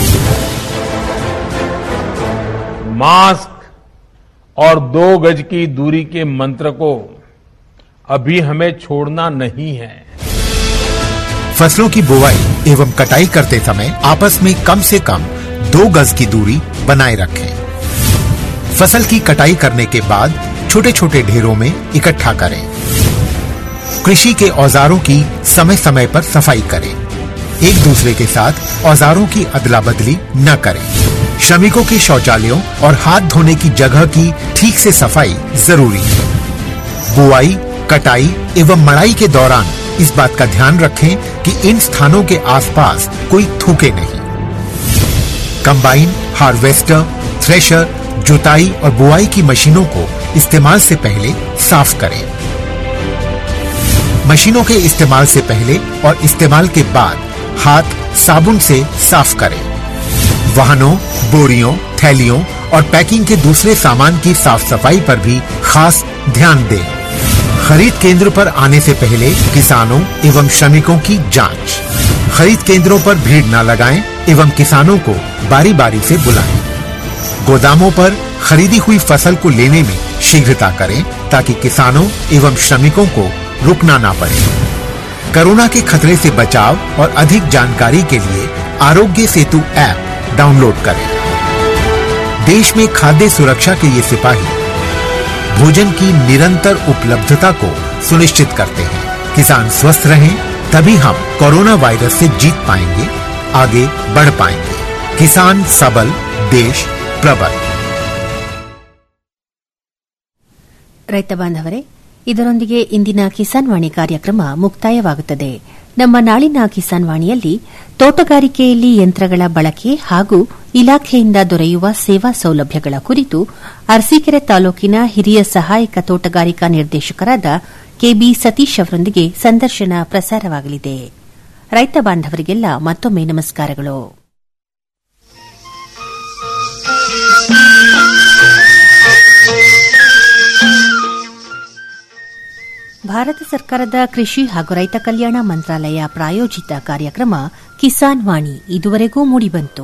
मास्क और दो गज की दूरी के मंत्र को अभी हमें छोड़ना नहीं है फसलों की बुवाई एवं कटाई करते समय आपस में कम से कम दो गज की दूरी बनाए रखें फसल की कटाई करने के बाद छोटे छोटे ढेरों में इकट्ठा करें कृषि के औजारों की समय समय पर सफाई करें एक दूसरे के साथ औजारों की अदला बदली न करें श्रमिकों के शौचालयों और हाथ धोने की जगह की ठीक से सफाई जरूरी है बुआई कटाई एवं मड़ाई के दौरान इस बात का ध्यान रखें कि इन स्थानों के आसपास कोई थूके नहीं कंबाइन हार्वेस्टर थ्रेशर जुताई और बुआई की मशीनों को इस्तेमाल से पहले साफ करें मशीनों के इस्तेमाल से पहले और इस्तेमाल के बाद हाथ साबुन से साफ करें वाहनों बोरियों थैलियों और पैकिंग के दूसरे सामान की साफ सफाई पर भी खास ध्यान दें खरीद केंद्र पर आने से पहले किसानों एवं श्रमिकों की जांच खरीद केंद्रों पर भीड़ न लगाएं एवं किसानों को बारी बारी से बुलाएं गोदामों पर खरीदी हुई फसल को लेने में शीघ्रता करें ताकि किसानों एवं श्रमिकों को रुकना ना पड़े कोरोना के खतरे से बचाव और अधिक जानकारी के लिए आरोग्य सेतु ऐप डाउनलोड करें देश में खाद्य सुरक्षा के ये सिपाही भोजन की निरंतर उपलब्धता को सुनिश्चित करते हैं किसान स्वस्थ रहें तभी हम कोरोना वायरस से जीत पाएंगे आगे बढ़ पाएंगे किसान सबल देश प्रबल ರೈತ ಬಾಂಧವರೇ ಇದರೊಂದಿಗೆ ಇಂದಿನ ಕಿಸಾನ್ ವಾಣಿ ಕಾರ್ಯಕ್ರಮ ಮುಕ್ತಾಯವಾಗುತ್ತದೆ ನಮ್ಮ ನಾಳಿನ ಕಿಸಾನ್ ವಾಣಿಯಲ್ಲಿ ತೋಟಗಾರಿಕೆಯಲ್ಲಿ ಯಂತ್ರಗಳ ಬಳಕೆ ಹಾಗೂ ಇಲಾಖೆಯಿಂದ ದೊರೆಯುವ ಸೇವಾ ಸೌಲಭ್ಯಗಳ ಕುರಿತು ಅರಸೀಕೆರೆ ತಾಲೂಕಿನ ಹಿರಿಯ ಸಹಾಯಕ ತೋಟಗಾರಿಕಾ ನಿರ್ದೇಶಕರಾದ ಕೆಬಿ ಸತೀಶ್ ಅವರೊಂದಿಗೆ ಸಂದರ್ಶನ ಪ್ರಸಾರವಾಗಲಿದೆ ರೈತ ಬಾಂಧವರಿಗೆಲ್ಲ ಮತ್ತೊಮ್ಮೆ ನಮಸ್ಕಾರಗಳು ಭಾರತ ಸರ್ಕಾರದ ಕೃಷಿ ಹಾಗೂ ರೈತ ಕಲ್ಯಾಣ ಮಂತ್ರಾಲಯ ಪ್ರಾಯೋಜಿತ ಕಾರ್ಯಕ್ರಮ ಕಿಸಾನ್ ವಾಣಿ ಇದುವರೆಗೂ ಮೂಡಿಬಂತು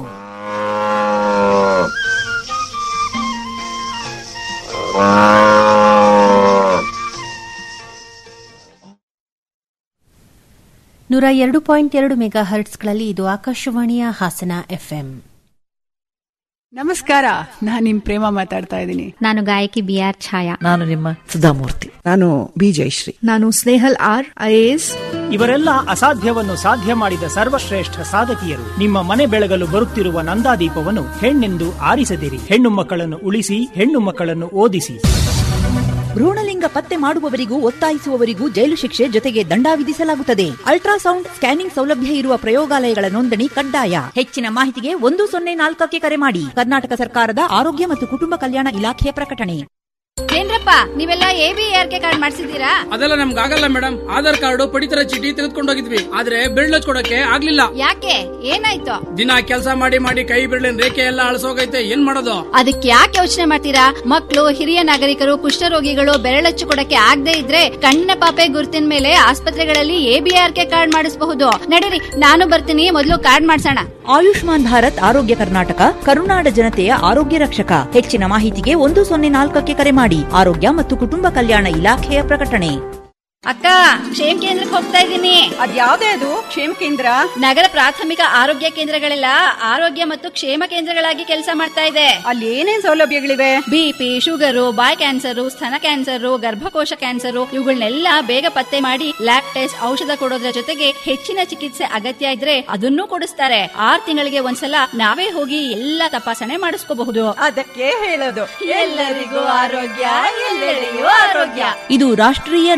ನೂರ ಎರಡು ಪಾಯಿಂಟ್ ಎರಡು ಮೆಗಾ ಹರ್ಟ್ಸ್ಗಳಲ್ಲಿ ಇದು ಆಕಾಶವಾಣಿಯ ಹಾಸನ ಎಫ್ಎಂ ನಮಸ್ಕಾರ ನಾನು ನಿಮ್ ಪ್ರೇಮ ಮಾತಾಡ್ತಾ ಇದ್ದೀನಿ ನಾನು ಗಾಯಕಿ ಬಿ ಆರ್ ಛಾಯಾ ನಾನು ನಿಮ್ಮ ಸುಧಾಮೂರ್ತಿ ನಾನು ಬಿ ಜಯಶ್ರೀ ನಾನು ಸ್ನೇಹಲ್ ಆರ್ ಐಎಎಸ್ ಇವರೆಲ್ಲ ಅಸಾಧ್ಯವನ್ನು ಸಾಧ್ಯ ಮಾಡಿದ ಸರ್ವಶ್ರೇಷ್ಠ ಸಾಧಕಿಯರು ನಿಮ್ಮ ಮನೆ ಬೆಳಗಲು ಬರುತ್ತಿರುವ ನಂದಾದೀಪವನ್ನು ಹೆಣ್ಣೆಂದು ಆರಿಸದಿರಿ ಹೆಣ್ಣು ಮಕ್ಕಳನ್ನು ಉಳಿಸಿ ಹೆಣ್ಣು ಮಕ್ಕಳನ್ನು ಓದಿಸಿ ಭ್ರೂಣಲಿಂಗ ಪತ್ತೆ ಮಾಡುವವರಿಗೂ ಒತ್ತಾಯಿಸುವವರಿಗೂ ಜೈಲು ಶಿಕ್ಷೆ ಜೊತೆಗೆ ದಂಡ ವಿಧಿಸಲಾಗುತ್ತದೆ ಅಲ್ಟ್ರಾಸೌಂಡ್ ಸ್ಕ್ಯಾನಿಂಗ್ ಸೌಲಭ್ಯ ಇರುವ ಪ್ರಯೋಗಾಲಯಗಳ ನೋಂದಣಿ ಕಡ್ಡಾಯ ಹೆಚ್ಚಿನ ಮಾಹಿತಿಗೆ ಒಂದು ಸೊನ್ನೆ ನಾಲ್ಕಕ್ಕೆ ಕರೆ ಮಾಡಿ ಕರ್ನಾಟಕ ಸರ್ಕಾರದ ಆರೋಗ್ಯ ಮತ್ತು ಕುಟುಂಬ ಕಲ್ಯಾಣ ಇಲಾಖೆಯ ಪ್ರಕಟಣೆ ಏನ್ರಪ್ಪ ನೀವೆಲ್ಲ A B R K card ಮಾಡಿಸಿದೀರಾ ಅದೆಲ್ಲ ನಮ್ಗೆ ಆಗಲ್ಲ ಮೇಡಮ್ ಆಧಾರ್ ಕಾರ್ಡ್ ಪಡಿತರ ಚೀಟಿ ತೆಗೆದುಕೊಂಡು ಹೋಗಿದ್ವಿ ಆದ್ರೆ ಬಿರ್ಳ ಕೊಡಕ್ಕೆ ಆಗ್ಲಿಲ್ಲ ಯಾಕೆ ಏನಾಯ್ತು ದಿನ ಕೆಲಸ ಮಾಡಿ ಮಾಡಿ ಕೈ ಬಿರ್ಲಿನ ರೇಖೆ ಎಲ್ಲ ಅಳಸೋಗೈತೆ ಏನ್ ಮಾಡೋದು ಅದಕ್ಕೆ ಯಾಕೆ ಯೋಚನೆ ಮಾಡ್ತೀರಾ ಮಕ್ಕಳು ಹಿರಿಯ ನಾಗರಿಕರು ಕುಷ್ಠರೋಗಿಗಳು ಬೆರಳಚ್ಚು ಕೊಡಕ್ಕೆ ಆಗದೆ ಇದ್ರೆ ಕಣ್ಣಿನ ಪಾಪೆ ಗುರುತಿನ ಮೇಲೆ ಆಸ್ಪತ್ರೆಗಳಲ್ಲಿ ಎಬಿಆರ್ ಕೆ ಕಾರ್ಡ್ ಮಾಡಿಸಬಹುದು ನಡೀರಿ ನಾನು ಬರ್ತೀನಿ ಮೊದಲು ಕಾರ್ಡ್ ಮಾಡ್ಸೋಣ ಆಯುಷ್ಮಾನ್ ಭಾರತ್ ಆರೋಗ್ಯ ಕರ್ನಾಟಕ ಕರುನಾಡ ಜನತೆಯ ಆರೋಗ್ಯ ರಕ್ಷಕ ಹೆಚ್ಚಿನ ಮಾಹಿತಿಗೆ ಒಂದು ಸೊನ್ನೆ ನಾಲ್ಕಕ್ಕೆ ಕರೆ ಮಾಡಿ ಆರೋಗ್ಯ ಮತ್ತು ಕುಟುಂಬ ಕಲ್ಯಾಣ ಇಲಾಖೆಯ ಪ್ರಕಟಣೆ ಅಕ್ಕ ಕ್ಷೇಮ ಕೇಂದ್ರಕ್ಕೆ ಹೋಗ್ತಾ ಇದ್ದೀನಿ ಅದ್ಯಾವ್ದೇ ಅದು ಕ್ಷೇಮ ಕೇಂದ್ರ ನಗರ ಪ್ರಾಥಮಿಕ ಆರೋಗ್ಯ ಕೇಂದ್ರಗಳೆಲ್ಲ ಆರೋಗ್ಯ ಮತ್ತು ಕ್ಷೇಮ ಕೇಂದ್ರಗಳಾಗಿ ಕೆಲಸ ಮಾಡ್ತಾ ಇದೆ ಅಲ್ಲಿ ಏನೇನ್ ಸೌಲಭ್ಯಗಳಿವೆ ಬಿಪಿ ಶುಗರು ಬಾಯ್ ಕ್ಯಾನ್ಸರ್ ಸ್ತನ ಕ್ಯಾನ್ಸರ್ ಗರ್ಭಕೋಶ ಕ್ಯಾನ್ಸರ್ ಇವುಗಳನ್ನೆಲ್ಲ ಬೇಗ ಪತ್ತೆ ಮಾಡಿ ಲ್ಯಾಬ್ ಟೆಸ್ಟ್ ಔಷಧ ಕೊಡೋದ್ರ ಜೊತೆಗೆ ಹೆಚ್ಚಿನ ಚಿಕಿತ್ಸೆ ಅಗತ್ಯ ಇದ್ರೆ ಅದನ್ನೂ ಕೊಡಿಸ್ತಾರೆ ಆರ್ ತಿಂಗಳಿಗೆ ಒಂದ್ಸಲ ನಾವೇ ಹೋಗಿ ಎಲ್ಲ ತಪಾಸಣೆ ಮಾಡಿಸ್ಕೋಬಹುದು ಅದಕ್ಕೆ ಹೇಳೋದು ಎಲ್ಲರಿಗೂ ಆರೋಗ್ಯ ಎಲ್ಲೆಡೆಯೂ ಆರೋಗ್ಯ ಇದು ರಾಷ್ಟ್ರೀಯ